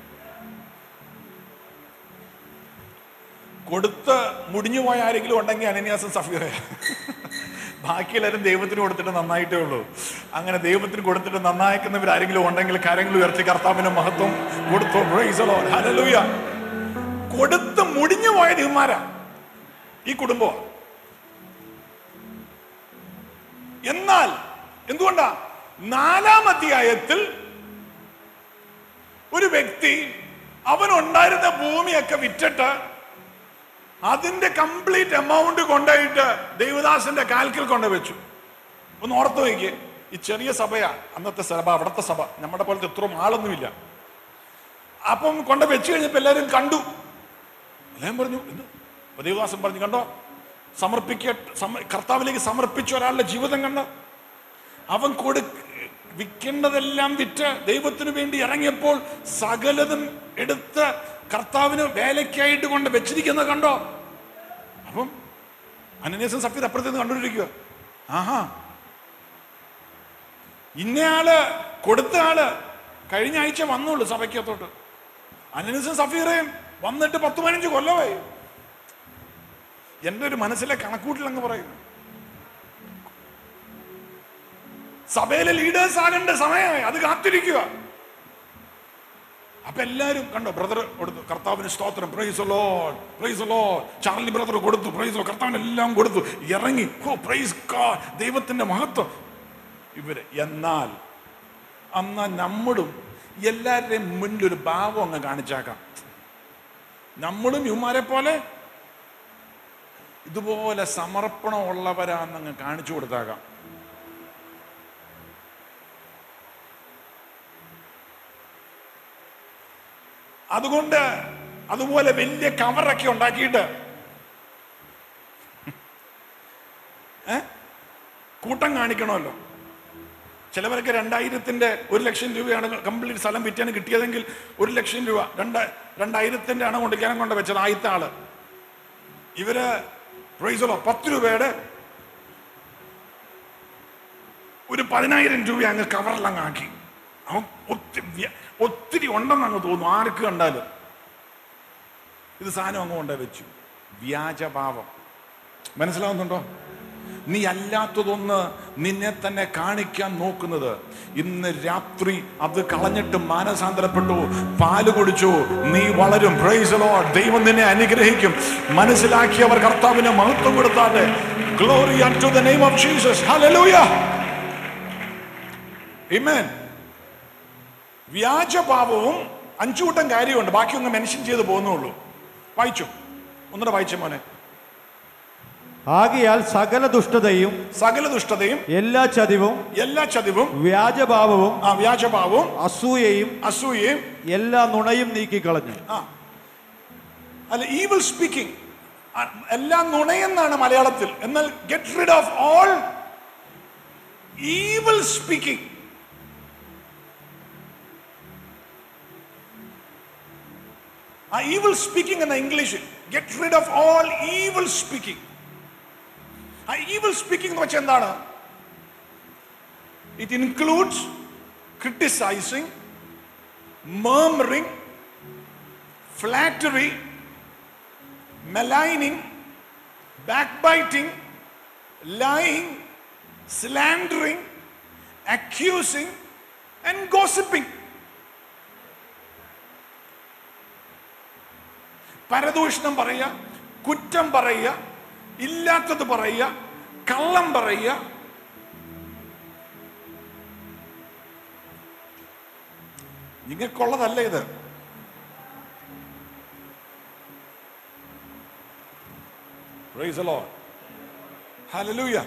കൊടുത്ത് മുടിഞ്ഞു പോയ ആരെങ്കിലും ഉണ്ടെങ്കിൽ അനന്യാസം സഫീറ ബാക്കിയെല്ലാവരും ദൈവത്തിന് കൊടുത്തിട്ട് നന്നായിട്ടേ ഉള്ളൂ അങ്ങനെ ദൈവത്തിന് കൊടുത്തിട്ട് നന്നായിക്കുന്നവർ ആരെങ്കിലും ഉണ്ടെങ്കിൽ കരങ്ങൾ ഉയർത്തി കർത്താവിന്റെ മഹത്വം കൊടുത്തു Praise the Lord. Hallelujah. കൊടുത്ത് മുടിഞ്ഞു പോയ ദൈവന്മാരാ ഈ കുടുംബം എന്നാൽ എന്തുകൊണ്ടാ നാലാം അധ്യായത്തിൽ ഒരു വ്യക്തി അവനുണ്ടായിരുന്ന ഭൂമിയൊക്കെ വിറ്റിട്ട് അതിന്റെ കംപ്ലീറ്റ് എമൗണ്ട് കൊണ്ടുപോയിട്ട് ദൈവദാസന്റെ കാൽക്കിൽ കൊണ്ടുവച്ചു ഒന്ന് ഓർത്തു നോക്കിയേ ഈ ചെറിയ സഭയാ അന്നത്തെ സഭ അവിടുത്തെ സഭ നമ്മുടെ പോലത്തെ ഇത്രയും ആളൊന്നുമില്ല അപ്പം കൊണ്ട് വെച്ച് കഴിഞ്ഞപ്പോ എല്ലാവരും കണ്ടു എല്ലാവരും പറഞ്ഞു എന്ത് അപ്പൊ ദേവദാസൻ പറഞ്ഞു കണ്ടോ സമർപ്പിക്ക സമ- കർത്താവിലേക്ക് സമർപ്പിച്ച ഒരാളുടെ ജീവിതം കണ്ടോ അവൻ കൊടു വിൽക്കേണ്ടതെല്ലാം വിറ്റ് ദൈവത്തിന് വേണ്ടി ഇറങ്ങിയപ്പോൾ സകലതും എടുത്ത് കർത്താവിന് വേലയ്ക്കായിട്ട് കൊണ്ട് വെച്ചിരിക്കുന്നത് കണ്ടോ അപ്പം അനന്യാസം സഫീർ അപ്പുറത്ത് നിന്ന് കണ്ടുകൊണ്ടിരിക്കുക ആഹാ ഇന്നയാള് കൊടുത്ത ആള് കഴിഞ്ഞ ആഴ്ച വന്നുള്ളൂ സഭയ്ക്കകത്തോട്ട് അനനിസും സഫീറയും വന്നിട്ട് പത്ത് പതിനഞ്ച് കൊല്ലമായി എൻ്റെ ഒരു മനസ്സിലെ കണക്കൂട്ടിൽ അങ്ങ് പറയും സഭയിലെ ലീഡേഴ്സ് ആകേണ്ട സമയമായി അത് കാത്തിരിക്കുക അപ്പൊ എല്ലാരും കണ്ടോ ബ്രദർ കൊടുത്തു കർത്താവിന് സ്തോത്രം praise Lord praise Lord Charlie brother കൊടുത്തു പ്രൈസ് കർത്താവിന് എല്ലാം കൊടുത്തു ഇറങ്ങി ഓ പ്രൈസ് ദൈവത്തിന്റെ മഹത്വം ഇവര് എന്നാൽ അന്നാ നമ്മളും എല്ലാവരുടെയും മുന്നിൽ ഒരു ഭാവം അങ്ങ് കാണിച്ചാക്കാം നമ്മളും ഇവന്മാരെ പോലെ ഇതുപോലെ സമർപ്പണം ഉള്ളവരാന്നങ്ങ് കാണിച്ചു കൊടുത്താക്കാം അതുകൊണ്ട് അതുപോലെ വലിയ കവറൊക്കെ ഉണ്ടാക്കിയിട്ട് ഏ? കൂട്ടം കാണിക്കണമല്ലോ ചിലവരൊക്കെ രണ്ടായിരത്തിന്റെ ഒരു ലക്ഷം രൂപയാണ് കംപ്ലീറ്റ് സ്ഥലം വിറ്റാണ് കിട്ടിയതെങ്കിൽ ഒരു ലക്ഷം രൂപ രണ്ട് രണ്ടായിരത്തിന്റെ ആണ് കൊണ്ടിരിക്കാനും കൊണ്ട് വെച്ചത് ആദ്യത്തെ ആള് ഇവര് പ്രൈസലോ പത്ത് രൂപയുടെ ഒരു പതിനായിരം രൂപ അങ്ങ് കവറിലങ്ങ് ആക്കി അവൻ ഒത്തിരി വ്യ- ഒത്തിരി ഉണ്ടെന്ന് അങ്ങ് തോന്നുന്നു ആർക്ക് കണ്ടാലും ഇത് സാധനം അങ്ങ് കൊണ്ടേ വെച്ചു വ്യാജഭാവം മനസ്സിലാവുന്നുണ്ടോ നീ അല്ലാത്തതൊന്ന് നിന്നെ തന്നെ കാണിക്കാൻ നോക്കുന്നത് ഇന്ന് രാത്രി അത് കളഞ്ഞിട്ട് മാനസാന്തരപ്പെട്ടു പാല് കുടിച്ചു നീ വളരും Praise the Lord. ദൈവം നിന്നെ അനുഗ്രഹിക്കും മനസ്സിലാക്കിയവർ കർത്താവിന് മഹത്വം കൊടുത്താട്ടെ glory to the name of Jesus hallelujah Amen. വ്യാജഭാവവും അഞ്ചു കൂട്ടം കാര്യമുണ്ട് ബാക്കിയൊന്നും മെൻഷൻ ചെയ്ത് പോകുന്നുള്ളൂ വായിച്ചു ഒന്നുകൂടെ വായിച്ച മോനെ ആകയാൽ സകല ദുഷ്ടതയും സകല ദുഷ്ടതയും എല്ലാ ചതിവും എല്ലാ ചതിവും വ്യാജഭാവവും ആ വ്യാജഭാവവും അസൂയയും അസൂയയും എല്ലാ നുണയും നീക്കിക്കളഞ്ഞു ആ അല്ല ഈവിൾ സ്പീക്കിംഗ് എല്ലാം നുണയെന്നാണ് മലയാളത്തിൽ എന്നാൽ get rid of all evil speaking ആ ഈവിൾ സ്പീക്കിംഗ് എന്ന ഇംഗ്ലീഷിൽ get rid of all evil speaking ആ ഈവിൾ സ്പീക്കിംഗ് എന്ന് വെച്ചാൽ എന്താണ് it includes criticising murmuring, flattery, maligning, backbiting, lying, slandering, accusing, and gossiping. പരദൂഷണം പറയുക കുറ്റം പറയുക ഇല്ലാത്തത് പറയുക കള്ളം പറയുക നിങ്ങൾക്കുള്ളതല്ല ഇത് Praise the Lord. Hallelujah.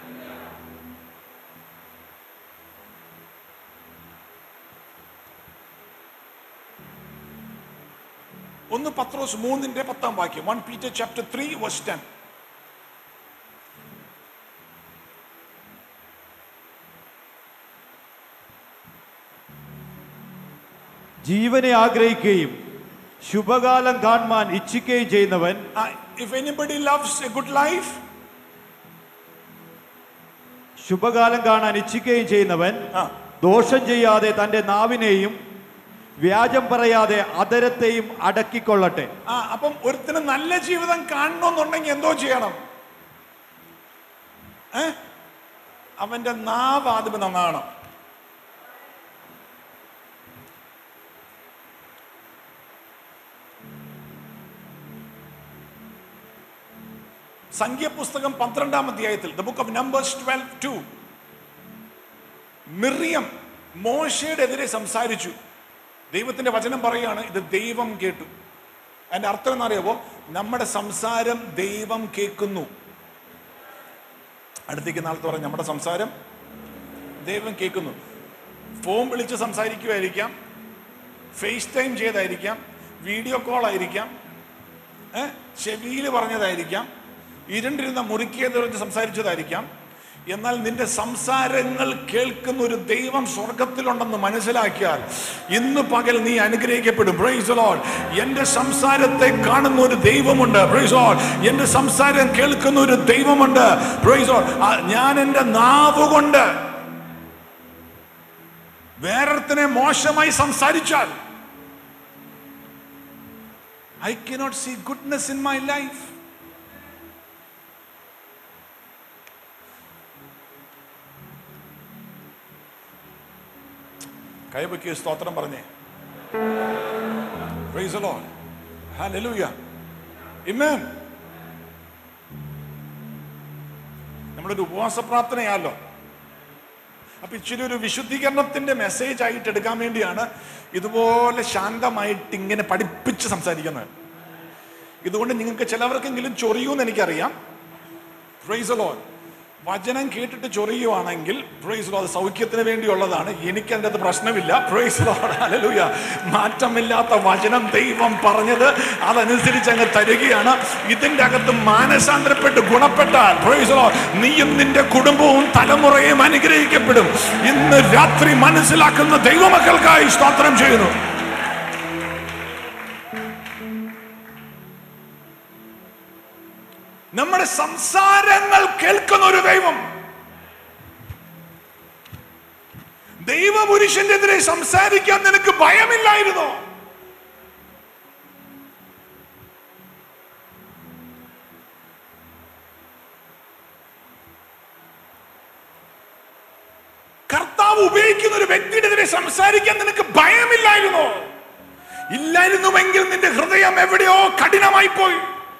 ഒന്ന് പത്രോസ് മൂന്നിന്റെ പത്താം വാക്യം one Peter chapter three verse ten ജീവനെ ആഗ്രഹിക്കുകയും ശുഭകാലം കാണുവാൻ ഇച്ഛിക്കുകയും ചെയ്യുന്നവൻ if anybody loves a good life ശുഭകാലം കാണാൻ ഇച്ഛിക്കുകയും ചെയ്യുന്നവൻ ദോഷം ചെയ്യാതെ തന്റെ നാവിനെയും വ്യാജം പറയാതെ അതരത്തെയും അടക്കിക്കൊള്ളട്ടെ ആ അപ്പം ഒരുത്തിന് നല്ല ജീവിതം കാണണമെന്നുണ്ടെങ്കിൽ എന്തോ ചെയ്യണം ഏ അവന്റെ നാവ് ആദ്യം നന്നാകണം സംഖ്യപുസ്തകം പന്ത്രണ്ടാം അധ്യായത്തിൽ the book of Numbers twelve two Miriam മോശയുടെ എതിരെ സംസാരിച്ചു ദൈവത്തിന്റെ വചനം പറയാണ് ഇത് ദൈവം കേട്ടു അതിന്റെ അർത്ഥം എന്നറിയാവോ നമ്മുടെ സംസാരം ദൈവം കേൾക്കുന്നു അടുത്തേക്ക് നാളത്തെ പറയാം നമ്മുടെ സംസാരം ദൈവം കേൾക്കുന്നു ഫോൺ വിളിച്ച് സംസാരിക്കുമായിരിക്കാം ഫേസ് ടൈം ചെയ്തായിരിക്കാം വീഡിയോ കോൾ ആയിരിക്കാം ചെവിയിൽ പറഞ്ഞതായിരിക്കാം ഇരുണ്ടിരുന്ന മുറിക്കിയതെറിഞ്ഞ് സംസാരിച്ചതായിരിക്കാം എന്നാൽ നിന്റെ സംസാരങ്ങൾ കേൾക്കുന്ന ഒരു ദൈവം സ്വർഗത്തിലുണ്ടെന്ന് മനസ്സിലാക്കിയാൽ ഇന്ന് പകൽ നീ അനുഗ്രഹിക്കപ്പെടും പ്രൈസ് ലോഡ് എന്റെ സംസാരത്തെ കാണുന്ന ഒരു ദൈവമുണ്ട് പ്രൈസ് ലോഡ് എന്റെ സംസാരം കേൾക്കുന്ന ഒരു ദൈവമുണ്ട് പ്രൈസ് ലോഡ് ഞാൻ എൻ്റെ നാവ് കൊണ്ട് വേറൊരുത്തനെ മോശമായി സംസാരിച്ചാൽ I cannot see goodness in my life കൈപൊക്കിയ സ്തോത്രം പറഞ്ഞേ Praise the Lord. Hallelujah. Amen. നമ്മളൊരു ഉപവാസ പ്രാർത്ഥനയാലോ അപ്പൊ ഇച്ചിരി ഒരു വിശുദ്ധീകരണത്തിന്റെ മെസ്സേജ് ആയിട്ട് എടുക്കാൻ വേണ്ടിയാണ് ഇതുപോലെ ശാന്തമായിട്ട് ഇങ്ങനെ പഠിപ്പിച്ച് സംസാരിക്കുന്നത് ഇതുകൊണ്ട് നിങ്ങൾക്ക് ചിലവർക്കെങ്കിലും ചൊറിയൂന്ന് എനിക്കറിയാം പ്രൈസ് ലോൺ വചനം കേട്ടിട്ട് ചൊറിയുവാണെങ്കിൽ പ്രൈസ് ലോ അത് സൗഖ്യത്തിന് വേണ്ടിയുള്ളതാണ് എനിക്ക് അതിൻ്റെ അത് പ്രശ്നമില്ല പ്രൈസ് ലോ അലലുയ മാറ്റമില്ലാത്ത വചനം ദൈവം പറഞ്ഞത് അതനുസരിച്ച് അങ്ങ് തരികയാണ് ഇതിൻ്റെ അകത്ത് മാനസാന്തരപ്പെട്ട് ഗുണപ്പെട്ടാൽ പ്രൈസ് ലോ നീയും നിന്റെ കുടുംബവും തലമുറയും അനുഗ്രഹിക്കപ്പെടും ഇന്ന് രാത്രി മനസ്സിലാക്കുന്ന ദൈവമക്കൾക്കായി സ്തോത്രം ചെയ്യുന്നു നമ്മുടെ സംസാരങ്ങൾ കേൾക്കുന്ന ഒരു ദൈവം ദൈവപുരുഷനെതിരെ സംസാരിക്കാൻ നിനക്ക് ഭയമില്ലായിരുന്നോ കർത്താവ് ഉപയോഗിക്കുന്ന ഒരു വ്യക്തിയുടെ സംസാരിക്കാൻ നിനക്ക് ഭയമില്ലായിരുന്നോ ഇല്ലായിരുന്നുവെങ്കിൽ നിന്റെ ഹൃദയം എവിടെയോ കഠിനമായി പോയി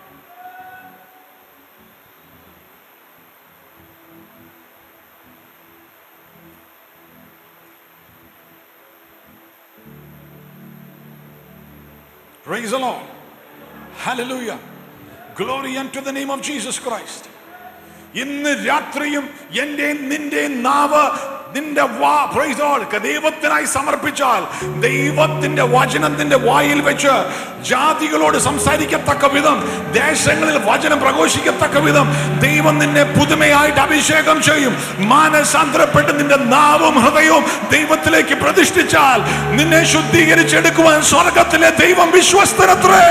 Praise the Lord. Hallelujah. Glory unto the name of Jesus Christ. ഇന്ന് രാത്രിയും എൻ്റെ നിന്റെ നാവ് നിന്റെ വാ praise the Lord, ദൈവത്തിനായി സമർപ്പിച്ചാൽ ദൈവത്തിന്റെ വചനത്തിന്റെ വായിൽ വെച്ച് ജാതികളോട് സംസാരിക്കത്തക്ക വിധം ദേശങ്ങളിൽ വചനം പ്രഘോഷിക്കത്തക്ക വിധം ദൈവം നിന്നെ പുതുമയായിട്ട് അഭിഷേകം ചെയ്യും മാനസാന്തരപ്പെട്ട് നിന്റെ നാവും ഹൃദയവും ദൈവത്തിലേക്ക് പ്രതിഷ്ഠിച്ചാൽ നിന്നെ ശുദ്ധീകരിച്ചെടുക്കുവാൻ സ്വർഗത്തിലെ ദൈവം വിശ്വസ്തനത്രേ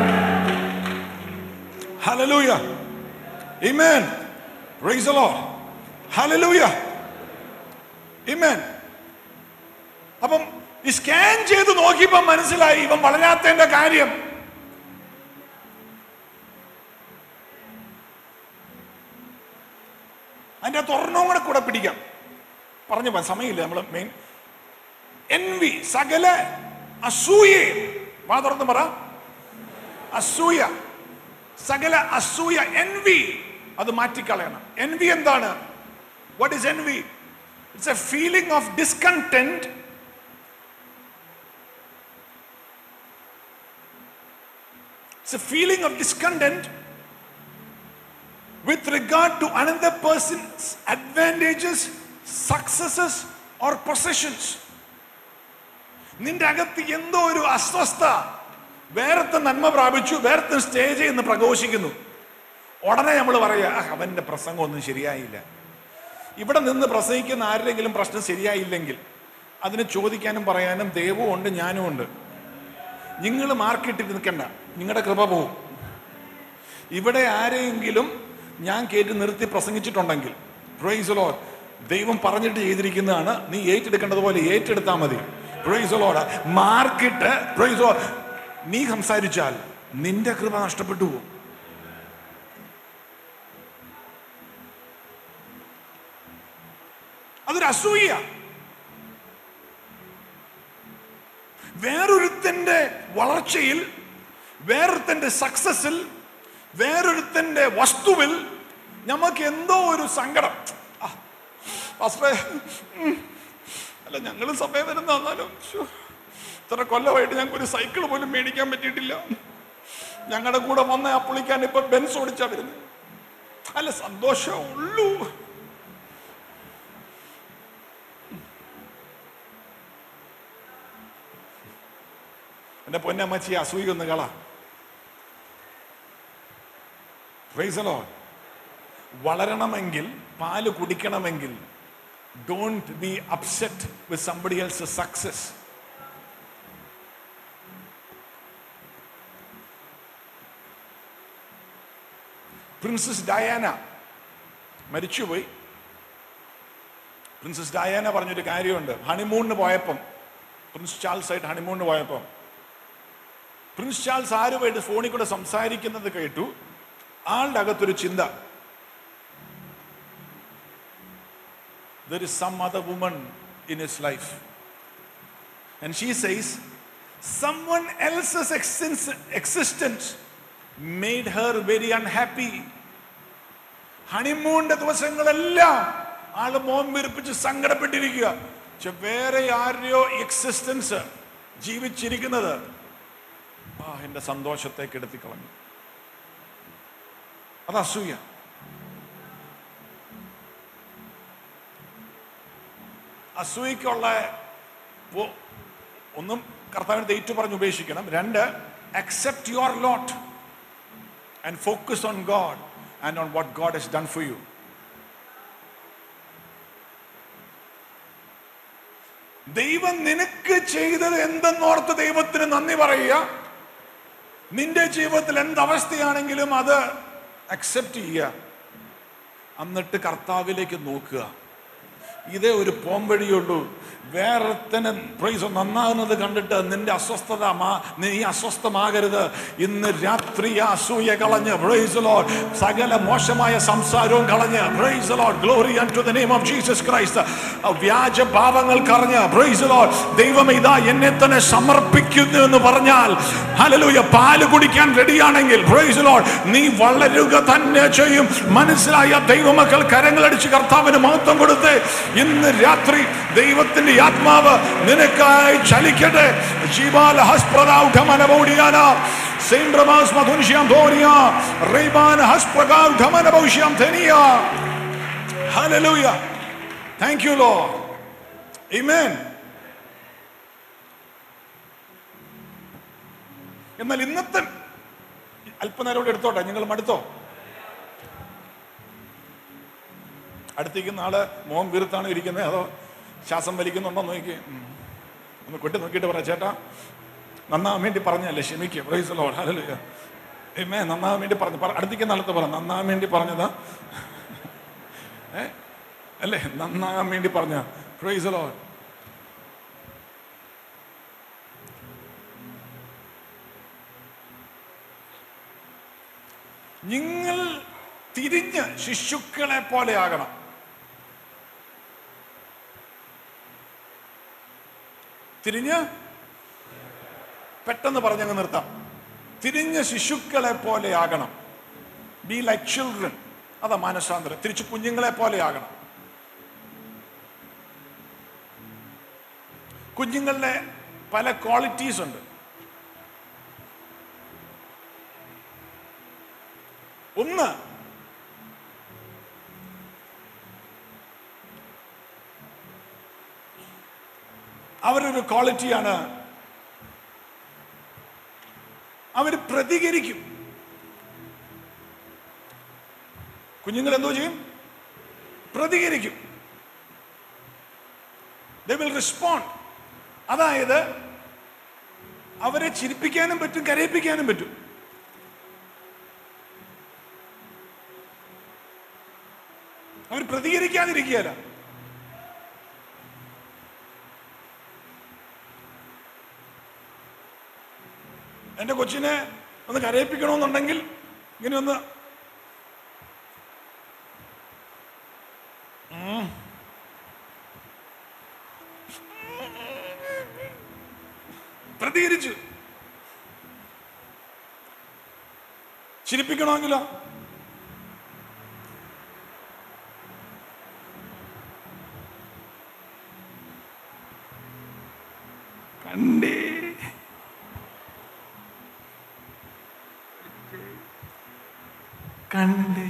Hallelujah. Amen. Praise the Lord. Hallelujah. Amen. അപ്പം ഈ സ്കാൻ ചെയ്ത് നോക്കിയപ്പോ മനസ്സിലായി ഇവൻ വളരാത്തതിന്റെ കാര്യം അതിന്റെ തുറന്നവും കൂടെ കൂടെ പിടിക്കാം പറഞ്ഞു പോകാൻ സമയമില്ല നമ്മൾ മെയിൻ എൻവി സകല അസൂയയും വാ തുറന്ന് പറ അസൂയ സകല അസൂയ എൻവി അത് മാറ്റിക്കളയണം എൻവി എന്താണ് what is envy it's a feeling of discontent it's a feeling of discontent with regard to another person's advantages, successes, or possessions. നിന്റെ അകത്ത് എന്തോ ഒരു അസ്വസ്ഥ വേറത്തെ നന്മ പ്രാപിച്ചു വേറത്തെ സ്റ്റേജ് എന്ന് പ്രഘോഷിക്കുന്നു ഉടനെ നമ്മൾ പറയുക "ആ, അവന്റെ പ്രസംഗം ഒന്നും ശരിയായില്ല ഇവിടെ നിന്ന് പ്രസംഗിക്കുന്ന ആരുടെങ്കിലും പ്രശ്നം ശരിയായില്ലെങ്കിൽ അതിന് ചോദിക്കാനും പറയാനും ദൈവവും ഉണ്ട് ഞാനും ഉണ്ട് നിങ്ങൾ മാർക്കിട്ട് നിൽക്കണ്ട നിങ്ങളുടെ കൃപ പോവും ഇവിടെ ആരെയെങ്കിലും ഞാൻ കേട്ട് നിർത്തി പ്രസംഗിച്ചിട്ടുണ്ടെങ്കിൽ പ്രൈസ് ലോഡ് ദൈവം പറഞ്ഞിട്ട് ചെയ്തിരിക്കുന്നതാണ് നീ ഏറ്റെടുക്കേണ്ടതുപോലെ ഏറ്റെടുത്താൽ മതി പ്രൈസ് ലോഡ് മാർക്കിട്ട് പ്രൈസ് ലോഡ് നീ സംസാരിച്ചാൽ നിന്റെ കൃപ നഷ്ടപ്പെട്ടു പോകും അതൊരു അസൂയ വേറൊരുത്തന്റെ വളർച്ചയിൽ വേറൊരുത്തന്റെ സക്സസിൽ വേറൊരുത്തന്റെ വസ്തുവിൽ നമുക്ക് എന്തോ ഒരു സങ്കടം ആ, പാസ്റ്ററേ, ഉം, അല്ല ഞങ്ങൾ സമയം വരുന്ന എന്നാലും ശ്ശോ, ഇത്ര കൊല്ലമായിട്ട് ഞങ്ങൾക്ക് ഒരു സൈക്കിൾ പോലും മേടിക്കാൻ പറ്റിയിട്ടില്ല ഞങ്ങളുടെ കൂടെ വന്ന ആ പുള്ളിക്കാൻ ഇപ്പൊ ബെൻസ് ഓടിച്ചാ വരുന്നത് അല്ല സന്തോഷം ഉള്ളൂ എന്റെ പൊന്നമ്മച്ചി അസൂയ ഒന്ന് കള Praise the Lord. വളരണമെങ്കിൽ പാല് കുടിക്കണമെങ്കിൽ don't be upset with somebody else success princess Diana മരിച്ചുപോയി പ്രിൻസസ് ഡയാന പറഞ്ഞൊരു കാര്യമുണ്ട് ഹണിമൂണിന് പോയപ്പം പ്രിൻസ് ചാൾസ് ആയിട്ട് ഹണിമൂണിന് പോയപ്പം പ്രിൻസ് ചാൾസ് ആരുമായിട്ട് ഫോണിൽ കൂടെ സംസാരിക്കുന്നത് കേട്ടു ആളുടെ അകത്തൊരു ചിന്ത there is some other woman in his life And she says, someone else's exist- existence made her very unhappy. ഹണിമൂണിന്റെ ദിവസങ്ങളെല്ലാം ആള് മോൻ വീർപ്പിച്ച് സങ്കടപ്പെട്ടിരിക്കുക പക്ഷെ വേറെ ആരുടെയോ എക്സിസ്റ്റൻസ് ജീവിച്ചിരിക്കുന്നത് ആ എന്റെ സന്തോഷത്തെ കെടുത്തി കളഞ്ഞു അത് അസൂയ അസൂയക്കുള്ള പോ- ഒന്നും കർത്താവിന് ഏറ്റു പറഞ്ഞ് ഉപേക്ഷിക്കണം രണ്ട് accept your lot and focus on God and on what God has done for you ദൈവം നിനക്ക് ചെയ്തത് എന്തെന്നോർത്ത് ദൈവത്തിന് നന്ദി പറയുക നിന്റെ ജീവിതത്തിൽ എന്തവസ്ഥയാണെങ്കിലും അത് അക്സെപ്റ്റ് ചെയ്യുക എന്നിട്ട് കർത്താവിലേക്ക് നോക്കുക ഇതേ ഒരു പോംവഴിയുള്ളൂ വേറെത്തന്നെ പ്രൈസ് നന്നാകുന്നത് കണ്ടിട്ട് നിന്റെ അസ്വസ്ഥത മാ- നീ അസ്വസ്ഥമാകരുത് ഇന്ന് രാത്രി ആ അസൂയ കളഞ്ഞ് പ്രൈസ് ലോഡ് സകല മോശമായ സംസാരവും കളഞ്ഞ് praise lord glory to the name of Jesus Christ വ്യാജ ഭാവങ്ങൾ കളഞ്ഞ് പ്രൈസ് ലോഡ് ദൈവം ഇതാ എന്നെ തന്നെ സമർപ്പിക്കുന്നു എന്ന് പറഞ്ഞാൽ ഹല്ലേലൂയ പാല് കുടിക്കാൻ റെഡിയാണെങ്കിൽ പ്രൈസ് ലോഡ് നീ വളരുക തന്നെ ചെയ്യും മനസ്സിലായ ദൈവമക്കൾ കരങ്ങളടിച്ച് കർത്താവിന് മഹത്വം കൊടുത്ത് ഇന്ന് രാത്രി ദൈവത്തിന്റെ ആത്മാവ് നിനക്കായി ചലിക്കട്ടെ ജീവാല ഹസ്പ്രദൗഢമനബൗഡിയാന സെയിൻഡ്രമാസ് മധുൻഷ്യാം ധോനിയ റൈബാൻ ഹസ്പ്രഗൗഢമനബൗഷ്യാം ധനിയ hallelujah thank you lord amen എന്നാൽ ഇന്നത്തെ അല്പനേരം കൂടെ എടുത്തോട്ടെ നിങ്ങൾ മടുത്തോ അടുത്തേക്കുന്ന ആള് മോൻ വീർത്താണ് ഇരിക്കുന്നത് അതോ ശ്വാസം വലിക്കുന്നുണ്ടോ നോക്കി ഒന്ന് കൊട്ടി നോക്കിയിട്ട് പറ ചേട്ടാ നന്നാവാൻ വേണ്ടി പറഞ്ഞല്ലേ ക്ഷമിക്കുക പ്രൈസ് ലോഡ് ഹല്ലേലൂയ ഏമേ നന്നാവാൻ വേണ്ടി പറഞ്ഞു പറ അടുത്തേക്കുന്ന ആളത്ത് പറ നന്നാവാൻ വേണ്ടി പറഞ്ഞതാ ഏ അല്ലേ നന്നാകാൻ വേണ്ടി പറഞ്ഞ പ്രൈസ് ലോഡ് നിങ്ങൾ തിരിഞ്ഞ് ശിശുക്കളെ പോലെ ആകണം തിരിഞ്ഞ് പെട്ടെന്ന് പറഞ്ഞങ്ങ് നിർത്താം തിരിഞ്ഞ ശിശുക്കളെ പോലെ ആകണം ബി ലൈക്ക് ചിൽഡ്രൻ അതാ മാനസാന്തരം തിരിച്ച് കുഞ്ഞുങ്ങളെ പോലെ ആകണം കുഞ്ഞുങ്ങളുടെ പല ക്വാളിറ്റീസ് ഉണ്ട് ഒന്ന് അവരൊരു ക്വാളിറ്റിയാണ് അവർ പ്രതികരിക്കും കുഞ്ഞുങ്ങൾ എന്തോ ചെയ്യും പ്രതികരിക്കും ദേ വിൽ റെസ്പോണ്ട് അതായത് അവരെ ചിരിപ്പിക്കാനും പറ്റും കരയിപ്പിക്കാനും പറ്റും അവർ പ്രതികരിക്കാതിരിക്കുകയല്ല എന്റെ കൊച്ചിനെ ഒന്ന് കരയിപ്പിക്കണമെന്നുണ്ടെങ്കിൽ ഇങ്ങനെ ഒന്ന് ഉം. പ്രതികരിച്ചു ചിരിപ്പിക്കണമെങ്കിലോ കണ്ടേ കണ്ടേ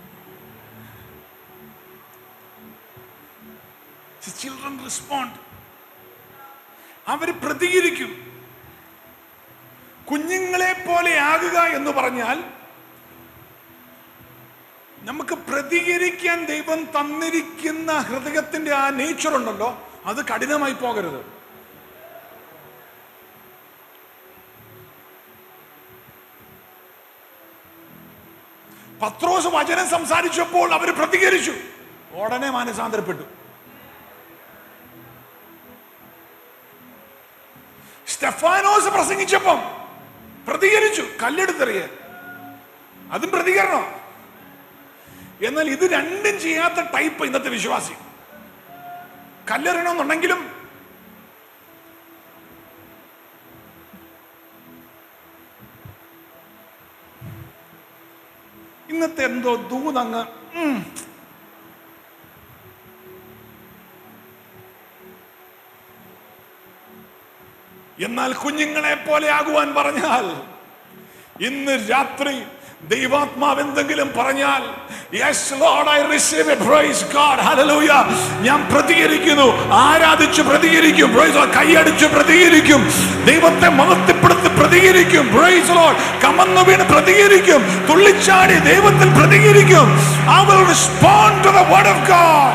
ചിൽഡ്രൻ റെസ്പോണ്ട് അവർ പ്രതികരിക്കും കുഞ്ഞുങ്ങളെ പോലെ ആകുക എന്ന് പറഞ്ഞാൽ നമുക്ക് പ്രതികരിക്കാൻ ദൈവം തന്നിരിക്കുന്ന ഹൃദയത്തിന്റെ ആ നേച്ചർ ഉണ്ടല്ലോ അത് കഠിനമായി പോകരുത് പത്രോസ് വചനം സംസാരിച്ചപ്പോൾ അവർ പ്രതികരിച്ചു ഉടനെ മാനസാന്തരപ്പെട്ടു സ്റ്റെഫാനോസ് പ്രസംഗിച്ചപ്പം പ്രതികരിച്ചു കല്ലെടുത്തെറിയ അതും പ്രതികരണം എന്നാൽ ഇത് രണ്ടും ചെയ്യാത്ത ടൈപ്പ് ഇന്നത്തെ വിശ്വാസി കല്ലെറിയണമെന്നുണ്ടെങ്കിലും ഇന്നത്തെ എന്തോ ദൂതങ്ങ് ഉം. എന്നാൽ കുഞ്ഞുങ്ങളെ പോലെ ആകുവാൻ പറഞ്ഞാൽ ഇന്ന് രാത്രി ദൈവാത്മാവ് എന്തെങ്കിലും പറഞ്ഞാൽ yes lord I receive it praise God hallelujah ഞാൻ പ്രതികരിക്കുന്നു ആരാധിച്ചു പ്രതികരിക്കും പ്രൈസ് ലോർഡ് കൈയടിച്ചു പ്രതികരിക്കും ദൈവത്തെ മഹത്വപ്പെടുത്തി പ്രതികരിക്കും പ്രൈസ് ലോർഡ് കമന്നു വീണ് പ്രതികരിക്കും തുള്ളിച്ചാടി ദൈവത്തിൽ പ്രതികരിക്കും I will respond to the word of God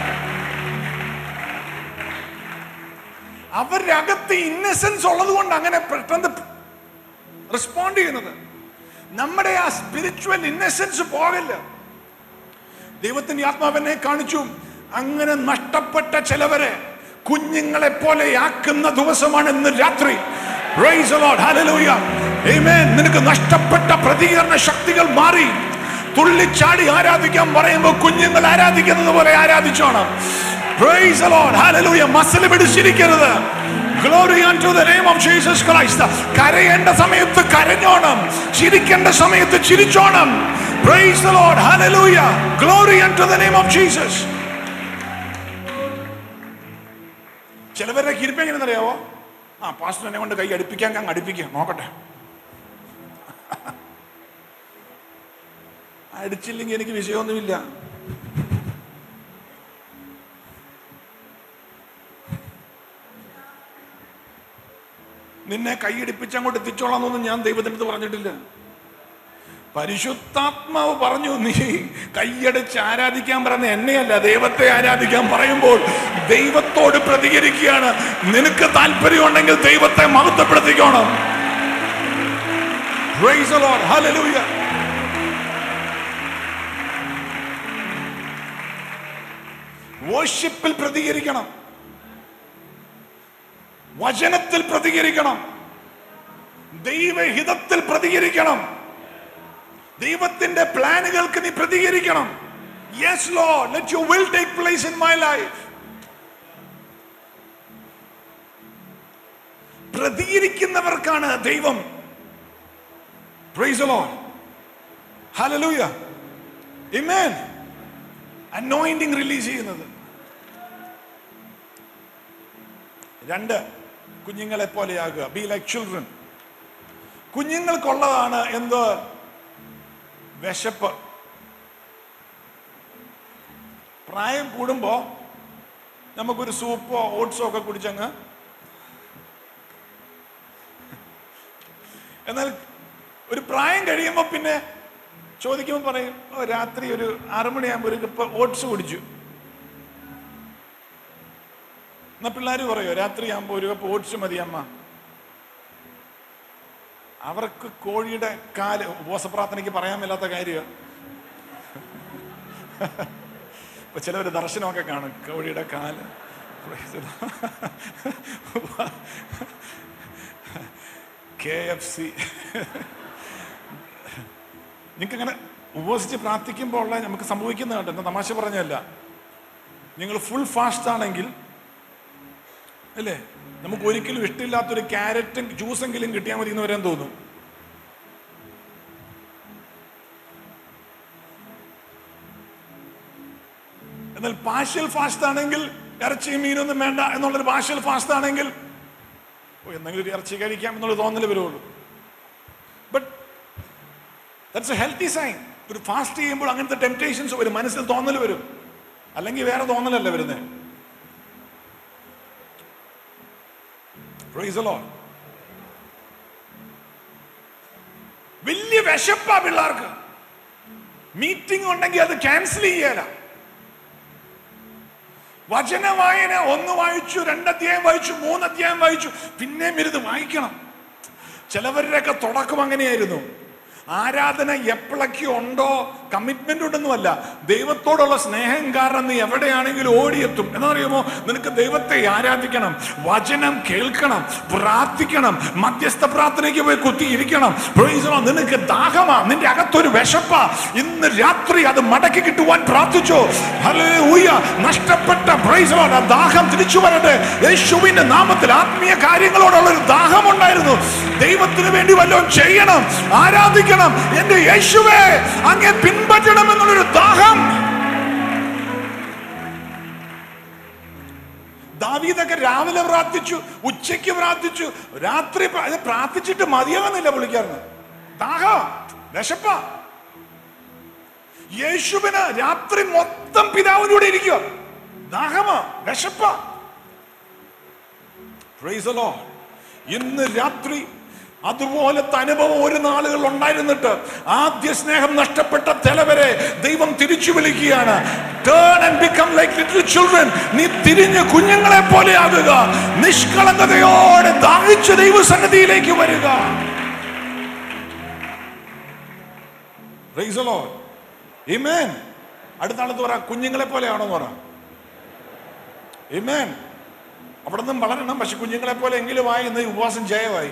അവരുടെ അകത്ത് ഇന്നസെൻസ് ഉള്ളത് കൊണ്ട് അങ്ങനെ പെട്ടെന്ന് റെസ്പോണ്ട് ചെയ്യുന്നത് നമ്മുടെ ആ സ്പിരിച്വൽ ഇന്നസെൻസ് പോകില്ല ദൈവത്തിന്റെ ആത്മാവിനെ കാണിച്ചു അങ്ങനെ നഷ്ടപ്പെട്ട ചിലവരെ കുഞ്ഞുങ്ങളെ പോലെ ആക്കുന്ന ദിവസമാണ് ഇന്ന് രാത്രി Praise the Lord. Hallelujah. Amen. നിനക്ക് നഷ്ടപ്പെട്ട പ്രതികരണ ശക്തികൾ മാറി തുള്ളിച്ചാടി ആരാധിക്കാൻ പറയുമ്പോൾ കുഞ്ഞുങ്ങൾ ആരാധിക്കുന്നത് പോലെ ആരാധിച്ചോണം Praise the Lord. Hallelujah. Muscle പിടിച്ചിരിക്കരുത് Glory unto the name of Jesus Christ. കരയേണ്ട സമയത്ത് കരഞ്ഞോണം ചിരിക്കേണ്ട സമയത്ത് ചിരിച്ചോണം Praise the Lord. Hallelujah. Glory unto the name of Jesus. ചിലവരുടെ കിരിപ്പ് എങ്ങനെയെന്ന് അറിയാവോ ആ പാസ്റ്റർ എന്നെ കൊണ്ട് കൈ അടുപ്പിക്കാൻ അങ്ങ് അടുപ്പിക്കാം നോക്കട്ടെ അടിച്ചില്ലെങ്കിൽ എനിക്ക് വിഷയമൊന്നുമില്ല നിന്നെ കൈയടിപ്പിച്ച് അങ്ങോട്ട് എത്തിച്ചോളാന്നൊന്നും ഞാൻ ദൈവത്തിൻ്റെ അടുത്ത് പറഞ്ഞിട്ടില്ല പരിശുദ്ധാത്മാവ് പറഞ്ഞു നീ കൈയടിച്ച് ആരാധിക്കാൻ പറയുന്ന എന്നെയല്ല ദൈവത്തെ ആരാധിക്കാൻ പറയുമ്പോൾ ദൈവത്തോട് പ്രതികരിക്കുകയാണ് നിനക്ക് താല്പര്യമുണ്ടെങ്കിൽ ദൈവത്തെ മഹത്വപ്പെടുത്തിക്കോണം Praise the Lord. Hallelujah. വർഷിപ്പിൽ പ്രതികരിക്കണം വചനത്തിൽ പ്രതികരിക്കണം ദൈവഹിതത്തിൽ പ്രതികരിക്കണം ദൈവത്തിന്റെ പ്ലാനുകൾക്ക് നീ പ്രതികരിക്കണം yes lord let you will take place in my life പ്രതികരിക്കുന്നവർക്കാണ് ദൈവം praise lord hallelujah amen anointing release ചെയ്യുന്നത് രണ്ട് കുഞ്ഞുങ്ങളെ പോലെയാകുക ബി ലൈക്ക് ചിൽഡ്രൻ കുഞ്ഞുങ്ങൾക്കുള്ളതാണ് എന്ത് വിശപ്പ് പ്രായം കൂടുമ്പോ നമുക്കൊരു സൂപ്പോ ഓട്സോ ഒക്കെ കുടിച്ചങ്ങ് എന്നാൽ ഒരു പ്രായം കഴിയുമ്പോൾ പിന്നെ ചോദിക്കുമ്പോൾ പറയും "ഓ, രാത്രി ഒരു ആറുമണിയാകുമ്പോൾ ഒരു കപ്പ് ഓട്സ് കുടിച്ചു എന്നാ പിള്ളേർ പറയോ രാത്രി ആകുമ്പോൾ ഒരു കപ്പ് ഓട്സ് മതി അമ്മ അവർക്ക് കോഴിയുടെ കാല് ഉപവാസ പ്രാർത്ഥനയ്ക്ക് പറയാൻ മേലാത്ത കാര്യമാണ് ഇപ്പൊ ചിലവര് ദർശനമൊക്കെ കാണും കോഴിയുടെ കാല് കെ എഫ് സി നിങ്ങൾക്ക് അങ്ങനെ ഉപവസിച്ച് പ്രാർത്ഥിക്കുമ്പോൾ ഉള്ള നമുക്ക് സംഭവിക്കുന്ന കേട്ടോ എന്താ തമാശ പറഞ്ഞല്ല നിങ്ങൾ ഫുൾ ഫാസ്റ്റ് ആണെങ്കിൽ അല്ലേ നമുക്ക് ഒരിക്കലും ഇഷ്ടമില്ലാത്തൊരു ക്യാരറ്റും ജ്യൂസെങ്കിലും കിട്ടിയാൽ മതി എന്ന് വരാൻ തോന്നും എന്നാൽ പാർഷ്യൽ ഫാസ്റ്റ് ആണെങ്കിൽ ഇറച്ചിയും മീനൊന്നും വേണ്ട എന്നുള്ളൊരു പാർഷ്യൽ ഫാസ്റ്റ് ആണെങ്കിൽ ഓ എന്തെങ്കിലും ഒരു ഇറച്ചി കഴിക്കാം എന്നുള്ള തോന്നൽ വരുള്ളൂ but that's a healthy sign ഒരു ഫാസ്റ്റ് ചെയ്യുമ്പോൾ അങ്ങനത്തെ ടെംപ്റ്റേഷൻസ് വരും മനസ്സിൽ തോന്നൽ വരും അല്ലെങ്കിൽ വേറെ തോന്നലല്ല വരുന്നത് Praise the Lord. വലിയ വിശപ്പാ പിള്ളേർക്ക് മീറ്റിംഗ് ഉണ്ടെങ്കിൽ അത് ക്യാൻസൽ ചെയ്യല വചന വായന ഒന്ന് വായിച്ചു രണ്ടധ്യായം വായിച്ചു മൂന്നധ്യായം വായിച്ചു പിന്നെയും ഇരുന്ന് വായിക്കണം ചിലവരുടെയൊക്കെ തുടക്കം അങ്ങനെയായിരുന്നു ആരാധന എപ്പോഴൊക്കെ ഉണ്ടോ കമ്മിറ്റ്മെന്റ് ഉണ്ടെന്നുമല്ല ദൈവത്തോടുള്ള സ്നേഹം കാരണം നീ എവിടെയാണെങ്കിലും ഓടിയെത്തും എന്നറിയുമോ നിനക്ക് ദൈവത്തെ ആരാധിക്കണം വചനം കേൾക്കണം പ്രാർത്ഥിക്കണം മധ്യസ്ഥ പ്രാർത്ഥനയ്ക്ക് പോയി കുത്തിയിരിക്കണം Praise the Lord. നിനക്ക് ദാഹമാ നിന്റെ അകത്തൊരു വിശപ്പാ ഇന്ന് രാത്രി അത് മടക്കി കിട്ടുവാൻ പ്രാർത്ഥിച്ചോ ഹല്ലേലൂയ നഷ്ടപ്പെട്ട Praise the Lord. ആ ദാഹം തിരിച്ചു വരട്ടെ യേശുവിന്റെ നാമത്തിൽ ആത്മീയ കാര്യങ്ങളോടുള്ള ഒരു ദാഹം ഉണ്ടായിരുന്നു ദൈവത്തിന് വേണ്ടി വല്ലതും ചെയ്യണം ആരാധിക്കണം എന്റെ യേശുവേ അങ്ങേ പിൻപറ്റണം എന്നുള്ളൊരു ദാഹം ദാവീദൊക്കെ രാവിലെ പ്രാർത്ഥിച്ചു ഉച്ചയ്ക്ക് പ്രാർത്ഥിച്ചു രാത്രി പ്ര- അത് പ്രാർത്ഥിച്ചിട്ട് മതിയാകുന്നില്ല പുള്ളിക്കാരന് ദാഹ വിശപ്പ യേശുവിന് രാത്രി മൊത്തം പിതാവിന്റെ കൂടെ ഇരിക്കുക ദാഹമാ വിശപ്പ Praise the Lord. ഇന്ന് രാത്രി അതുപോലത്തെ അനുഭവം ഒരു നാളുകൾ ഉണ്ടായിരുന്നിട്ട് ആദ്യ സ്നേഹം നഷ്ടപ്പെട്ട ചിലവരെ ദൈവം തിരിച്ചു വിളിക്കുകയാണ് turn and become like little children നീ തിരിഞ്ഞ് കുഞ്ഞുങ്ങളെ പോലെ ആകുക നിഷ്കളങ്കതയോടെ ദാഹിച്ച ദൈവസന്നിധിയിലേക്ക് വരിക Praise the Lord. Amen. അടുത്ത ആളത്ത് പറ കുഞ്ഞുങ്ങളെ പോലെയാണോ എന്ന് പറ Amen. അവിടെ നിന്നും വളരണം പക്ഷെ കുഞ്ഞുങ്ങളെ പോലെ എങ്കിലും ആയി ഇന്ന് ഈ ഉപവാസം ജയമായി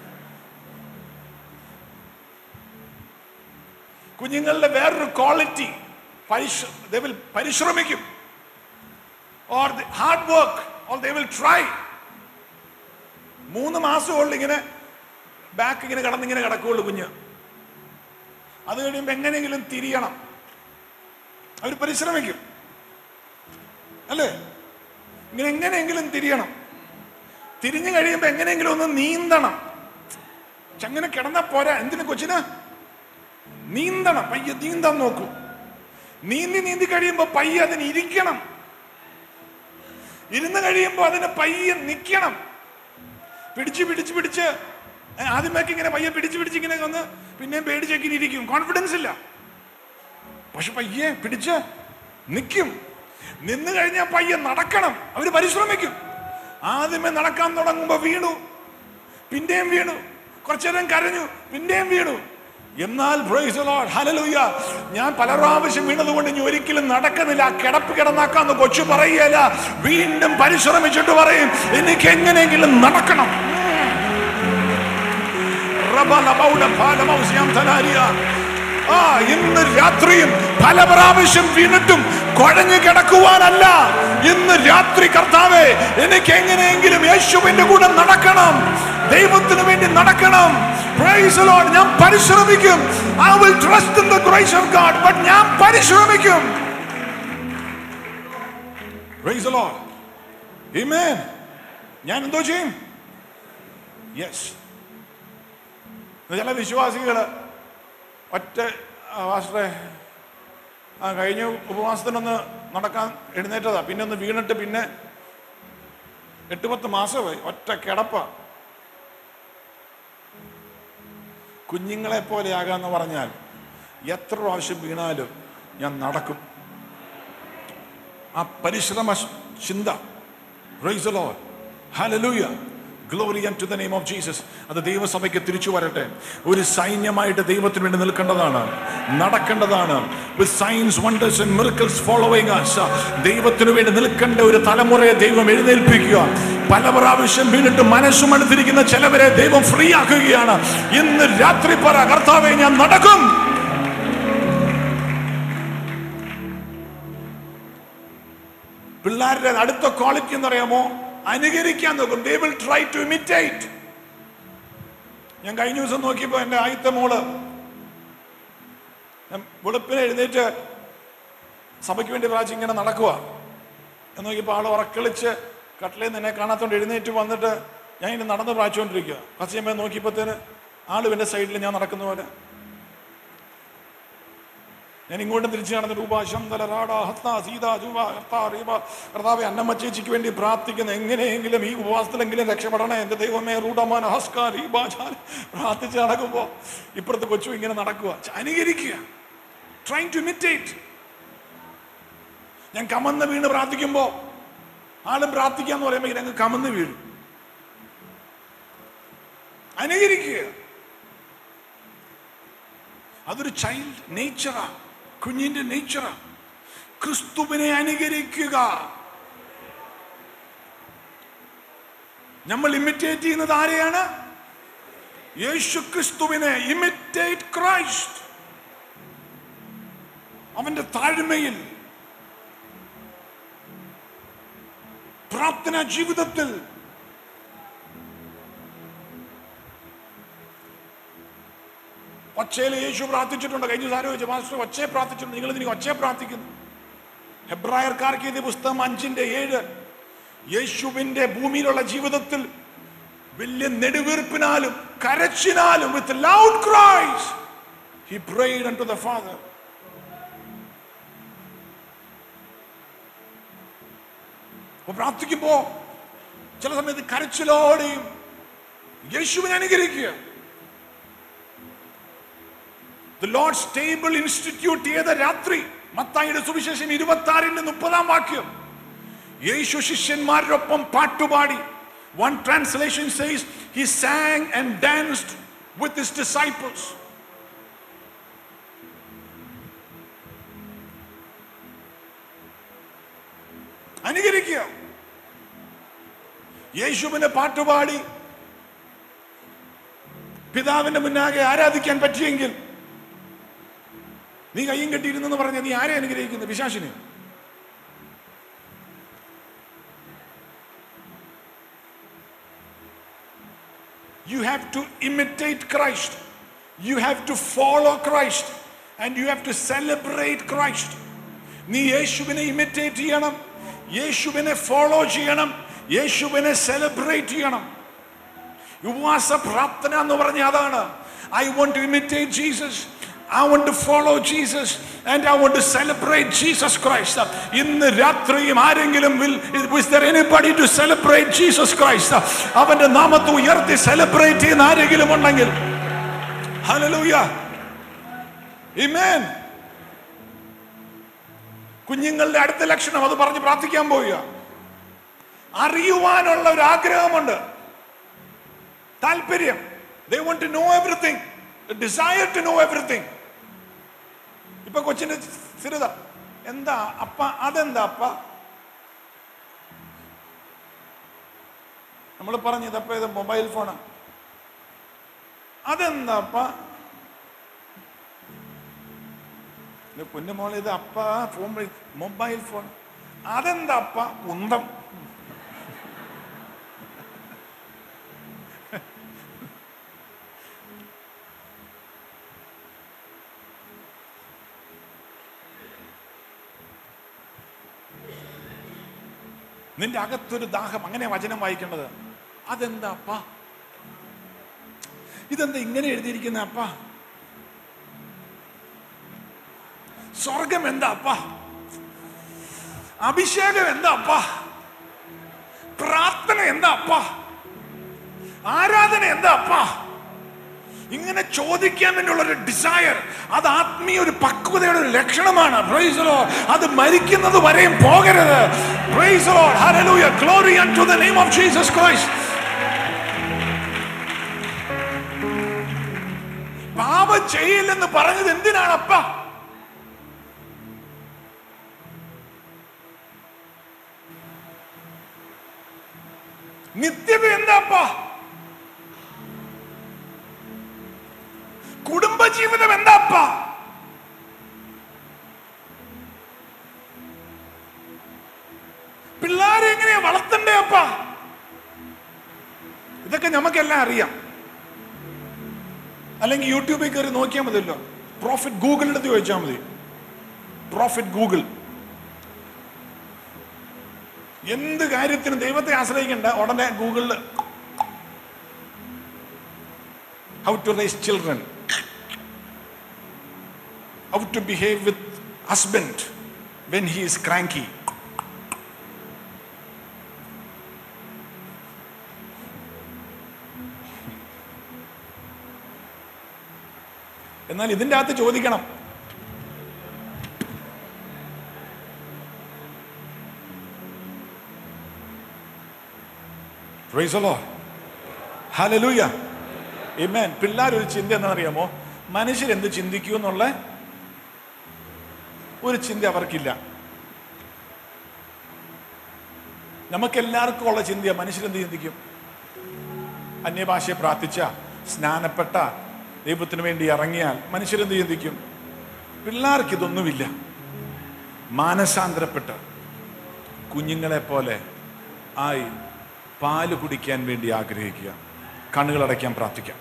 കുഞ്ഞുങ്ങളുടെ വേറൊരു ക്വാളിറ്റി പരിശ്രമിക്കും or hard work or they will try മൂന്ന് മാസമുള്ള ഇങ്ങനെ ബാക്ക് ഇങ്ങനെ കടന്നിങ്ങനെ കിടക്കുകയുള്ളൂ കുഞ്ഞ് അത് കഴിയുമ്പോൾ എങ്ങനെയെങ്കിലും തിരിയണം അവർ പരിശ്രമിക്കും അല്ലേ ഇങ്ങനെ എങ്ങനെയെങ്കിലും തിരിയണം തിരിഞ്ഞു കഴിയുമ്പോൾ എങ്ങനെയെങ്കിലും ഒന്ന് നീന്തണം പക്ഷെ അങ്ങനെ കിടന്നാ പോരാ എന്തിനു കൊച്ചിന് നീന്തണം പയ്യെ നീന്താൻ നോക്കൂ നീന്തി നീന്തി കഴിയുമ്പോൾ പയ്യെ അതിന് ഇരിക്കണം ഇരുന്ന് കഴിയുമ്പോൾ അതിന് പയ്യെ നിൽക്കണം പിടിച്ച് പിടിച്ച് പിടിച്ച് ഏ, ആദ്യമൊക്കെ ഇങ്ങനെ പയ്യെ പിടിച്ച് പിടിച്ച് ഇങ്ങനെ വന്ന് പിന്നെയും പേടിച്ചൊക്കെ ഇങ്ങനെ ഇരിക്കും കോൺഫിഡൻസ് ഇല്ല പക്ഷെ പയ്യെ പിടിച്ച് നിൽക്കും നിന്ന് കഴിഞ്ഞാൽ പയ്യെ നടക്കണം അവര് പരിശ്രമിക്കും ആദ്യമേ നടക്കാൻ തുടങ്ങുമ്പോ വീണു പിന്നെയും വീണു കുറച്ചു നേരം കരഞ്ഞു പിന്നെയും വീണു എന്നാൽ praise the Lord, hallelujah. ഞാൻ പല പ്രാവശ്യം വീണതുകൊണ്ട് ഇനി ഒരിക്കലും നടക്കുന്നില്ല ആ കിടപ്പ് കിടന്നാക്കാന്ന് കൊച്ചു പറയുകയല്ല വീണ്ടും പരിശ്രമിച്ചിട്ട് പറയും എനിക്ക് എങ്ങനെയെങ്കിലും നടക്കണം റബലബൗഡ ഫാലമൗസ്യം ധനാരിയ. ആ ഇന്ന് രാത്രിയും പല പ്രാവശ്യം വീണിട്ടും കുഴഞ്ഞു കിടക്കുവാനല്ല ഇന്ന് രാത്രി കർത്താവേ എനിക്ക് എങ്ങനെയെങ്കിലും യേശുവിന്റെ കൂടെ നടക്കണം ദൈവത്തിന് വേണ്ടി നടക്കണം Praise the Lord. ഞാൻ പരിശ്രമിക്കും I will trust in the grace of God but ഞാൻ പരിശ്രമിക്കും Praise the Lord. Amen. ഞാൻ എന്തോ ചെയ്യും യെസ് ചില വിശ്വാസികൾ ഒറ്റ ആ, പാസ്റ്ററെ ആ കഴിഞ്ഞ ഉപവാസത്തിനൊന്ന് നടക്കാൻ എഴുന്നേറ്റതാ പിന്നെ ഒന്ന് വീണിട്ട് പിന്നെ എട്ട് പത്ത് മാസമായി ഒറ്റ കിടപ്പ കുഞ്ഞുങ്ങളെ പോലെ ആകാന്ന് പറഞ്ഞാൽ എത്ര പ്രാവശ്യം വീണാലും ഞാൻ നടക്കും ആ പരിശ്രമ ചിന്ത Praise the Lord. Hallelujah. Glory unto the name of Jesus. അത് ദൈവസഭയ്ക്ക് തിരിച്ചു വരട്ടെ ഒരു സൈന്യമായിട്ട് ദൈവത്തിന് വേണ്ടി നിൽക്കേണ്ടതാണ് നടക്കേണ്ടതാണ് with signs wonders and miracles following us ദൈവത്തിന് വേണ്ടി നിൽക്കേണ്ട ഒരു തലമുറയെ ദൈവം എഴുന്നേൽപ്പിക്കുക പല പ്രാവശ്യം വീണിട്ട് മനസ്സും അടുത്തിരിക്കുന്ന ചിലവരെ ദൈവം ഫ്രീ ആക്കുകയാണ് ഇന്ന് രാത്രി പറ കർത്താവെ ഞാൻ നടക്കും പിള്ളേരുടെ അടുത്ത ക്വാളിറ്റി എന്ന് പറയാമോ അനുകരിക്കാൻ നോക്കും they will try to imitate ഞാൻ കഴിഞ്ഞ ദിവസം നോക്കിയപ്പോ എൻ്റെ ആദ്യത്തെ മോള് ഞാൻ വെളുപ്പിനെ എഴുന്നേറ്റ് സഭയ്ക്ക് വേണ്ടി പ്രാവശ്യം ഇങ്ങനെ നടക്കുക എന്ന് നോക്കിയപ്പോൾ ആൾ ഉറക്കളിച്ച് കട്ടിലേന്ന് നിന്ന് എന്നെ കാണാത്തോണ്ട് എഴുന്നേറ്റ് വന്നിട്ട് ഞാൻ ഇങ്ങനെ നടന്ന് പ്രാച്ചുകൊണ്ടിരിക്കുക കുറച്ച് കഴിയുമ്പോൾ നോക്കിയപ്പോഴത്തേന് ആള് എൻ്റെ സൈഡിൽ ഞാൻ നടക്കുന്ന പോലെ ഞാൻ ഇങ്ങോട്ടും തിരിച്ചു നടന്ന് രൂപ ശന്തല റാഡ ഹത്ത സീത ജൂവ കർത്താ റീബ കർത്താവെ അന്നമ്മ ചേച്ചിക്ക് വേണ്ടി പ്രാർത്ഥിക്കുന്ന എങ്ങനെയെങ്കിലും ഈ ഉപവാസത്തിലെങ്കിലും രക്ഷപ്പെടണേ എൻ്റെ ദൈവമേ റൂഡമാൻ ഹസ്ക റീബ ഞാൻ പ്രാർത്ഥിച്ച് നടക്കുമ്പോൾ ഇപ്പുറത്ത് കൊച്ചു ഇങ്ങനെ നടക്കുക അനുകരിക്കുക ട്രൈങ് ടു ഇമിറ്റേറ്റ് ഞാൻ കമന്ന് വീണ് പ്രാർത്ഥിക്കുമ്പോൾ ആളും പ്രാർത്ഥിക്കാന്ന് പറയുമ്പോൾ ഞങ്ങൾ കമന്ന് വീഴും അനുകരിക്കുക അതൊരു ചൈൽഡ് നേച്ചറാ കുഞ്ഞിന്റെ നേച്ചർ ക്രിസ്തുവിനെ അനുകരിക്കുക നമ്മൾ ഇമിറ്റേറ്റ് ചെയ്യുന്നത് ആരെയാണ് യേശു ക്രിസ്തുവിനെ ഇമിറ്റേറ്റ് ക്രൈസ്റ്റ് അവന്റെ താഴ്മയിൽ പ്രാർത്ഥനാ ജീവിതത്തിൽ ഒച്ചയിൽ യേശു പ്രാർത്ഥിച്ചിട്ടുണ്ട് കഴിഞ്ഞ സാരം ചോദിച്ചു മാസ്റ്റർ ഒച്ചയെ പ്രാർത്ഥിച്ചിട്ടുണ്ട് നിങ്ങൾ ഇതിന് ഒച്ചയെ പ്രാർത്ഥിക്കുന്നു ഹെബ്രായർക്കാർക്ക് ഇത് പുസ്തകം അഞ്ചിന്റെ ഏഴ് യേശുവിന്റെ ഭൂമിയിലുള്ള ജീവിതത്തിൽ വലിയ നെടുവീർപ്പിനാലും കരച്ചിനാലും with loud cries he prayed unto the father അപ്പൊ പ്രാർത്ഥിക്കുമ്പോ ചില സമയത്ത് കരച്ചിലോടെയും യേശുവിനെ അനുകരിക്കുക The Lord's Table Institute ചെയ്ത രാത്രി മത്തായിയുടെ സുവിശേഷം ഇരുപത്തി ആറിന്റെ മുപ്പതാം വാക്യം യേശു ശിഷ്യന്മാരോടൊപ്പം പാട്ടുപാടി one translation says he sang and danced with his disciples അനുകരിക്കുക യേശുവിനെ പാട്ടുപാടി പിതാവിന്റെ മുന്നാകെ ആരാധിക്കാൻ പറ്റിയെങ്കിൽ നീ കയ്യും കെട്ടിയിരുന്നെന്ന് പറഞ്ഞ നീ ആരെ അനുഗ്രഹിക്കുന്നു പിശാശിനെ You have to imitate Christ. You have to follow Christ. And you have to celebrate Christ. നീ യേശുവിനെ ഇമിറ്റേറ്റ് ചെയ്യണം യേശുവിനെ ഫോളോ ചെയ്യണം യേശുവിനെ സെലിബ്രേറ്റ് ചെയ്യണം ഉപവാസ പ്രാർത്ഥന എന്ന് പറഞ്ഞ അതാണ് I want to imitate Jesus I want to follow Jesus and I want to celebrate Jesus Christ ഇന്ന് രാത്രിയും ആരെങ്കിലും will is there anybody to celebrate Jesus Christ അവന്റെ നാമത്തെ ഉയർത്തി സെലിബ്രേറ്റ് ചെയ്യുന്ന ആരെങ്കിലും ഉണ്ടെങ്കിൽ ഹല്ലേലൂയ ആമേൻ കുഞ്ഞുങ്ങളുടെ അടുത്ത ലക്ഷണം അത് പറഞ്ഞ് പ്രാർത്ഥിക്കാൻ പോവുക അറിയുവാനുള്ള ഒരു ആഗ്രഹമുണ്ട് താല്പര്യം they want to know everything desire to know everything ഇപ്പൊ കൊച്ചിന്റെ സ്ഥിരത എന്താ അപ്പ അതെന്താ അപ്പ നമ്മൾ പറഞ്ഞു ഇതപ്പ ഇത് മൊബൈൽ ഫോണാ അതെന്താ അപ്പ പൊന്നുമോളെ ഇത് അപ്പ ഫോൺ മൊബൈൽ ഫോൺ അതെന്താ അപ്പ കുന്തം നിന്റെ അകത്തൊരു ദാഹം അങ്ങനെ വചനം വായിക്കേണ്ടത് അതെന്താ അപ്പ ഇതെന്താ ഇങ്ങനെ എഴുതിയിരിക്കുന്ന അപ്പ സ്വർഗം എന്താ അപ്പ അഭിഷേകം എന്താ അപ്പ പ്രാർത്ഥന എന്താ അപ്പ ആരാധന എന്താ അപ്പ ഇങ്ങനെ ചോദിക്കാൻ വേണ്ടിയുള്ള ഒരു ഡിസയർ അത് ആത്മീയ ഒരു പക്വതയുടെ ഒരു ലക്ഷണമാണ് Praise the Lord. അത് മരിക്കുന്നത് വരെയും പോകരുത് Praise the Lord. Hallelujah. Glory unto the name of Jesus Christ. പാപം ചെയ്യില്ലെന്ന് പറഞ്ഞത് എന്തിനാണ് അപ്പ നിത്യത എന്താ അപ്പ കുടുംബജീവിതം എന്താ അപ്പ പിള്ളേരെ എങ്ങനെയാ വളർത്തണ്ടേ അപ്പ ഇതൊക്കെ നമുക്കെല്ലാം അറിയാം അല്ലെങ്കിൽ യൂട്യൂബിൽ കയറി നോക്കിയാൽ മതിയല്ലോ പ്രോഫിറ്റ് ഗൂഗിളിന്റെ അടുത്ത് ചോദിച്ചാൽ മതി പ്രോഫിറ്റ് ഗൂഗിൾ എന്ത് കാര്യത്തിനും ദൈവത്തെ ആശ്രയിക്കണ്ട ഉടനെ ഗൂഗിളിൽ how to raise children how to behave with husband when he is cranky എന്നാൽ ഇതിൻ്റെ അകത്ത് ചോദിക്കണം ഹലലൂയ ഇമേൻ പിള്ളേർ ഒരു ചിന്ത എന്താണെന്നറിയാമോ മനുഷ്യരെന്ത് ചിന്തിക്കൂ എന്നുള്ള ഒരു ചിന്ത അവർക്കില്ല നമുക്കെല്ലാവർക്കും ഉള്ള ചിന്തയാണ് മനുഷ്യരെന്ത് ചിന്തിക്കും അന്യഭാഷയെ പ്രാർത്ഥിച്ച സ്നാനപ്പെട്ട ദൈവത്തിന് വേണ്ടി ഇറങ്ങിയാൽ മനുഷ്യരെന്ത് ചിന്തിക്കും പിള്ളേർക്ക് ഇതൊന്നുമില്ല മാനസാന്തരപ്പെട്ട് കുഞ്ഞുങ്ങളെ പോലെ ആയി പാല് കുടിക്കാൻ വേണ്ടി ആഗ്രഹിക്കുക കണ്ണുകളടയ്ക്കാൻ പ്രാർത്ഥിക്കാം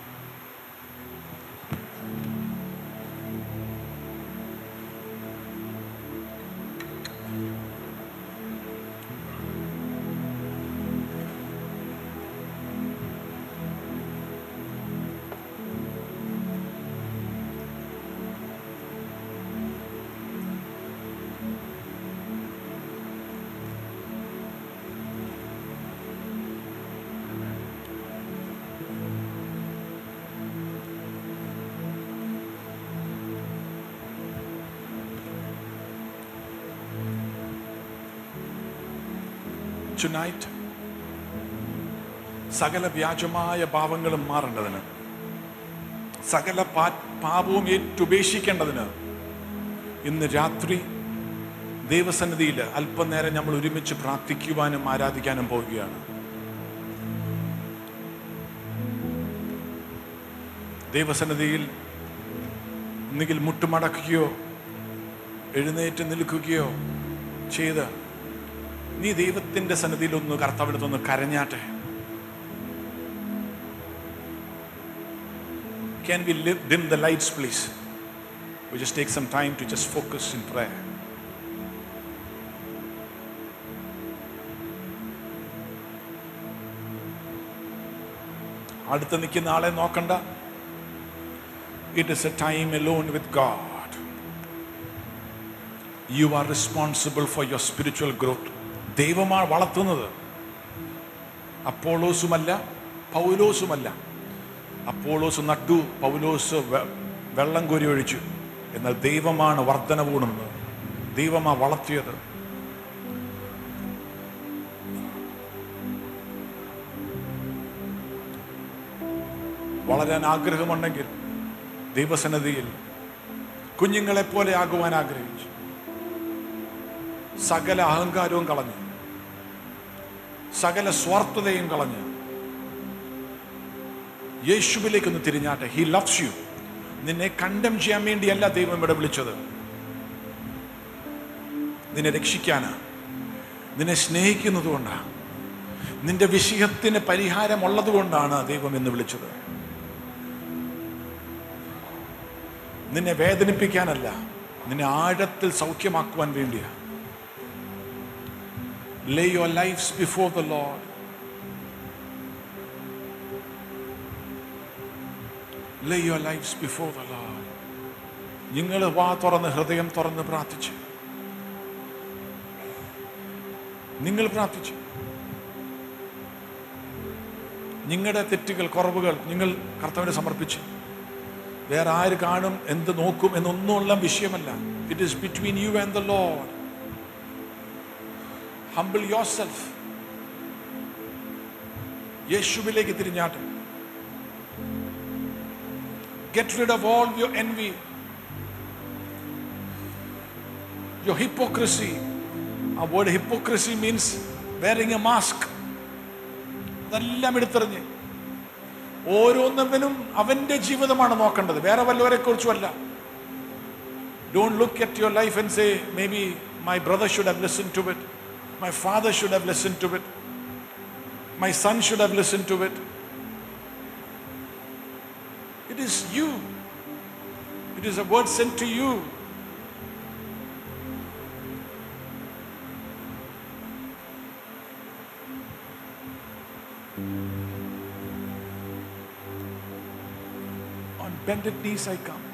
Tonight, സകല വ്യാജമായ പാപങ്ങളും മാറേണ്ടതിന് സകല പാ- പാപവും ഏറ്റുപേക്ഷിക്കേണ്ടതിന് ഇന്ന് രാത്രി ദൈവസന്നിധിയിൽ അല്പനേരം നമ്മൾ ഒരുമിച്ച് പ്രാർത്ഥിക്കുവാനും ആരാധിക്കാനും പോവുകയാണ് ദൈവസന്നിധിയിൽ ഒന്നുകിൽ മുട്ടുമടക്കുകയോ എഴുന്നേറ്റ് നിൽക്കുകയോ ചെയ്ത് നീ ദൈവത്തിന്റെ സന്നിധിയിൽ ഒന്ന് കർത്താവിടത്തൊന്ന് കരഞ്ഞാട്ടെ Can we live, dim the lights, please? We just take some time to just focus in prayer. അടുത്ത് നിൽക്കുന്ന ആളെ നോക്കണ്ട it is a time alone with God you are responsible for your spiritual growth ദൈവമാണ് വളർത്തുന്നത് അപ്പോളോസുമല്ല പൗലോസുമല്ല അപ്പോളോസ് നട്ടു പൗലോസ് വെ- വെള്ളം കോരി ഒഴിച്ചു എന്നാൽ ദൈവമാണ് വർധന കൂടുന്നത് ദൈവമാ വളർത്തിയത് വളരാൻ ആഗ്രഹമുണ്ടെങ്കിൽ ദൈവസന്നിധിയിൽ കുഞ്ഞുങ്ങളെ പോലെ ആകുവാൻ ആഗ്രഹിച്ചു സകല അഹങ്കാരവും കളഞ്ഞു സകല സ്വാർത്ഥതയും കളഞ്ഞ് യേശുവിലേക്ക് ഒന്ന് തിരിഞ്ഞാട്ടെ ഹി ലവ്സ് യു നിന്നെ കണ്ടം ചെയ്യാൻ വേണ്ടിയല്ല ദൈവം ഇവിടെ വിളിച്ചത് നിന്നെ രക്ഷിക്കാനാ നിന്നെ സ്നേഹിക്കുന്നത് കൊണ്ടാണ് നിന്റെ വിഷയത്തിന് പരിഹാരമുള്ളത് കൊണ്ടാണ് ദൈവം എന്ന് വിളിച്ചത് നിന്നെ വേദനിപ്പിക്കാനല്ല നിന്നെ ആഴത്തിൽ സൗഖ്യമാക്കുവാൻ വേണ്ടിയാ lay your lifes before the lord lay your lifes before the lord നിങ്ങൾ വാ തുറന്ന് ഹൃദയം തുറന്ന് പ്രാർത്ഥിച്ച് നിങ്ങൾ പ്രാർത്ഥിച്ചു നിങ്ങളുടെ തെറ്റുകൾ കുറവുകൾ നിങ്ങൾ കർത്താവിനെ സമർപ്പിച്ചു വേറെ ആര് കാണും എന്ത് നോക്കും എന്നൊന്നുമുള്ള വിഷയമല്ല it is between you and the lord humble yourself യേശുവിലേക്ക് തിരിഞ്ഞാട്ടെ get rid of all your envy your hypocrisy ആ word hypocrisy means wearing a mask അതെല്ലാം എടുത്തെറിഞ്ഞ് ഓരോന്നവനും അവന്റെ ജീവിതമാണ് നോക്കേണ്ടത് വേറെ വല്ലവരെ കുറിച്ചുമല്ല don't look at your life and say maybe my brother should have listen to it my father should have listen to it my son should have listen to it it is you it is a word sent to you On bended knees I come.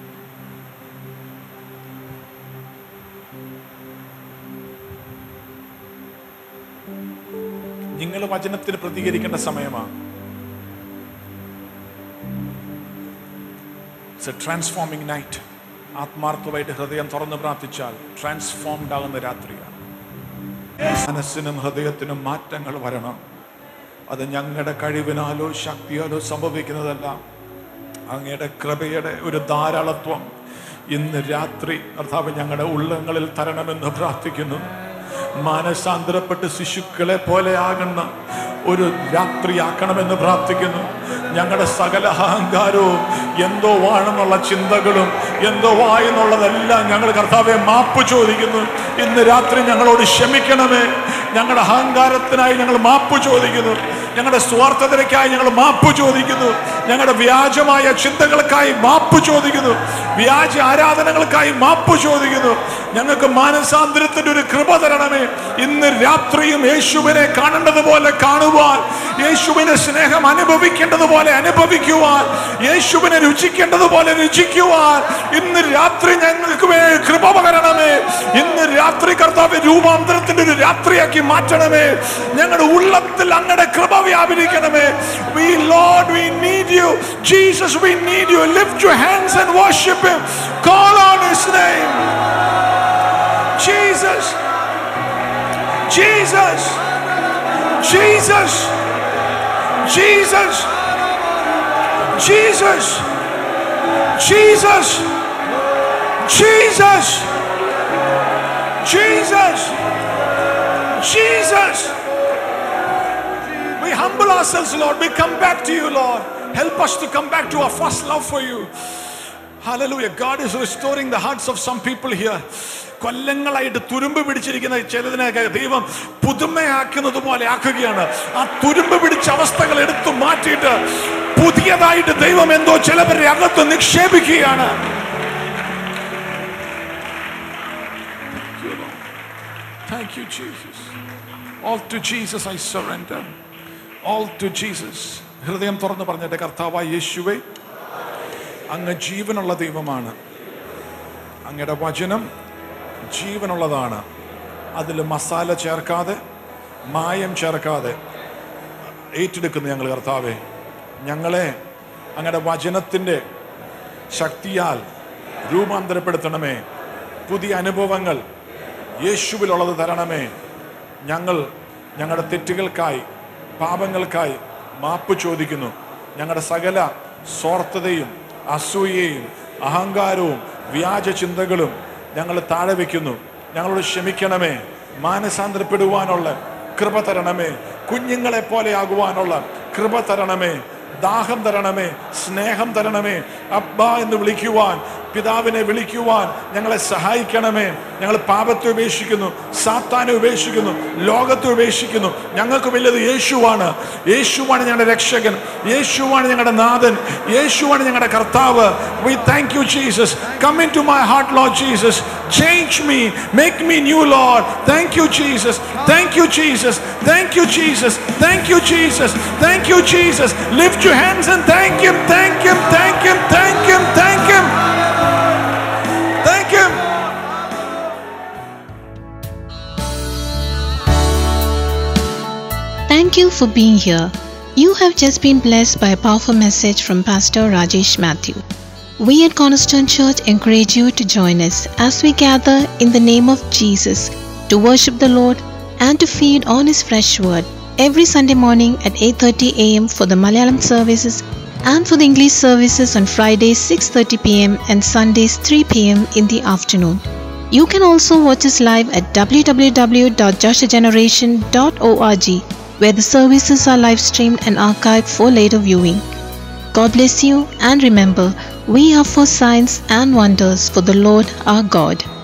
നിങ്ങൾ വചനത്തിന് പ്രതികരിക്കേണ്ട സമയമാണ് it's A transforming night ആത്മാർത്ഥമായിട്ട് ഹൃദയം തുറന്ന് പ്രാർത്ഥിച്ചാൽ transformed ആകുന്ന രാത്രിയാണ് മനസ്സിനും ഹൃദയത്തിനും മാറ്റങ്ങൾ വരണം അത് ഞങ്ങളുടെ കഴിവിനാലോ ശക്തിയാലോ സംഭവിക്കുന്നതല്ല അങ്ങയുടെ കൃപയുടെ ഒരു ധാരാളത്വം ഇന്ന് രാത്രി കർത്താവ് ഞങ്ങളുടെ ഉള്ളങ്ങളിൽ തരണമെന്ന് പ്രാർത്ഥിക്കുന്നു മാനസാന്തരപ്പെട്ട് ശിശുക്കളെ പോലെ ആകുന്ന ഒരു രാത്രിയാക്കണമെന്ന് പ്രാർത്ഥിക്കുന്നു ഞങ്ങളുടെ സകല അഹങ്കാരവും എന്തോ ആണെന്നുള്ള ചിന്തകളും എന്തോ ആയെന്നുള്ളതെല്ലാം ഞങ്ങൾ കർത്താവെ മാപ്പ് ചോദിക്കുന്നു ഇന്ന് രാത്രി ഞങ്ങളോട് ക്ഷമിക്കണമേ ഞങ്ങളുടെ അഹങ്കാരത്തിനായി ഞങ്ങൾ മാപ്പ് ചോദിക്കുന്നു ഞങ്ങളുടെ സ്വാർത്ഥതയ്ക്കായി ഞങ്ങൾ മാപ്പ് ചോദിക്കുന്നു ഞങ്ങളുടെ വ്യാജമായ ചിന്തകൾക്കായി മാപ്പ് ചോദിക്കുന്നു വ്യാജ ആരാധനകൾക്കായി മാപ്പ് ചോദിക്കുന്നു ഞങ്ങൾക്ക് മാനസാന്തരത്തിന്റെ ഒരു കൃപ തരണമേ ഇന്ന് രാത്രിയും യേശുവിനെ കാണേണ്ടതുപോലെ കാണുവാൻ യേശുവിന്റെ സ്നേഹം അനുഭവിക്കേണ്ടതുപോലെ അനുഭവിക്കുവാൻ യേശുവിനെ രുചിക്കേണ്ടതുപോലെ രുചിക്കുവാൻ ഇന്ന് രാത്രി ഞങ്ങൾക്ക് വേ- കൃപ പകരണമേ ഇന്ന് രാത്രി കർത്താവ് രൂപാന്തരത്തിന്റെ ഒരു രാത്രിയാക്കി മാറ്റണമേ ഞങ്ങളുടെ ഉള്ളത്തിൽ അങ്ങയുടെ കൃപ വ്യാപരിക്കണമേ we lord we need you Jesus we need you lift your hands and worship him call on his name Jesus Jesus Jesus Jesus Jesus Jesus Jesus Jesus Jesus. We humble ourselves, Lord. We come back to you, Lord. Help us to come back to our first love for you. Hallelujah. God is restoring the hearts of some people here. കൊല്ലങ്ങളായിട്ട് തുരുമ്പ് പിടിച്ചിരിക്കുന്ന ചിലതിനൊക്കെ ദൈവം പുതുമയാക്കുന്നത് പോലെ ആക്കുകയാണ് ആ തുരുമ്പ് പിടിച്ച അവസ്ഥകൾ എടുത്തു മാറ്റിയിട്ട് പുതിയതായിട്ട് ദൈവം എന്തോ ചിലവരുടെ അകത്ത് നിക്ഷേപിക്കുകയാണ് Thank you, Jesus. All to Jesus I surrender. All to Jesus. ഹൃദയം തുറന്ന് പറഞ്ഞിട്ട് കർത്താവായ യേശുവേ അങ്ങ് ജീവനുള്ള ദൈവമാണ് അങ്ങയുടെ വചനം ജീവനുള്ളതാണ് അതിൽ മസാല ചേർക്കാതെ മായം ചേർക്കാതെ ഏറ്റെടുക്കുന്നു ഞങ്ങൾ കർത്താവെ ഞങ്ങളെ അങ്ങയുടെ വചനത്തിൻ്റെ ശക്തിയാൽ രൂപാന്തരപ്പെടുത്തണമേ പുതിയ അനുഭവങ്ങൾ യേശുവിലുള്ളത് തരണമേ ഞങ്ങൾ ഞങ്ങളുടെ തെറ്റുകൾക്കായി പാപങ്ങൾക്കായി മാപ്പ് ചോദിക്കുന്നു ഞങ്ങളുടെ സകല സ്വാർത്ഥതയും അസൂയയും അഹങ്കാരവും വ്യാജ ചിന്തകളും ഞങ്ങൾ താഴെ വയ്ക്കുന്നു ഞങ്ങളോട് ക്ഷമിക്കണമേ മാനസാന്തരപ്പെടുവാനുള്ള കൃപ തരണമേ കുഞ്ഞുങ്ങളെ പോലെ ആകുവാനുള്ള കൃപ തരണമേ ദാഹം തരണമേ സ്നേഹം തരണമേ അബ്ബ എന്ന് വിളിക്കുവാൻ പിതാവിനെ വിളിക്കുവാൻ ഞങ്ങളെ സഹായിക്കണമേ ഞങ്ങൾ പാപത്തെ ഉപേക്ഷിക്കുന്നു സാത്താനെ ഉപേക്ഷിക്കുന്നു ലോകത്തെ ഉപേക്ഷിക്കുന്നു ഞങ്ങൾക്ക് വലുത് യേശുവാണ് യേശുവാണ് ഞങ്ങളുടെ രക്ഷകൻ യേശുവാണ് ഞങ്ങളുടെ നാഥൻ യേശുവാണ് ഞങ്ങളുടെ കർത്താവ് we thank you Jesus come into my heart lord Jesus change me make me new lord thank you Jesus thank you Jesus thank you Jesus thank you Jesus thank you Jesus lift you hands and thank him thank him thank him thank him thank him thank him Thank you for being here. You have just been blessed by a powerful message from Pastor Rajesh Matthew. We at Cornerstone Church encourage you to join us as we gather in the name of Jesus to worship the Lord and to feed on his fresh word every Sunday morning at 8:30 a.m. for the Malayalam services and for the English services on Fridays 6:30 p.m. and Sundays 3 p.m. in the afternoon. You can also watch us live at www.joshageneration.org where the services are live streamed and archived for later viewing. God bless you and remember, we are for signs and wonders for the Lord our God.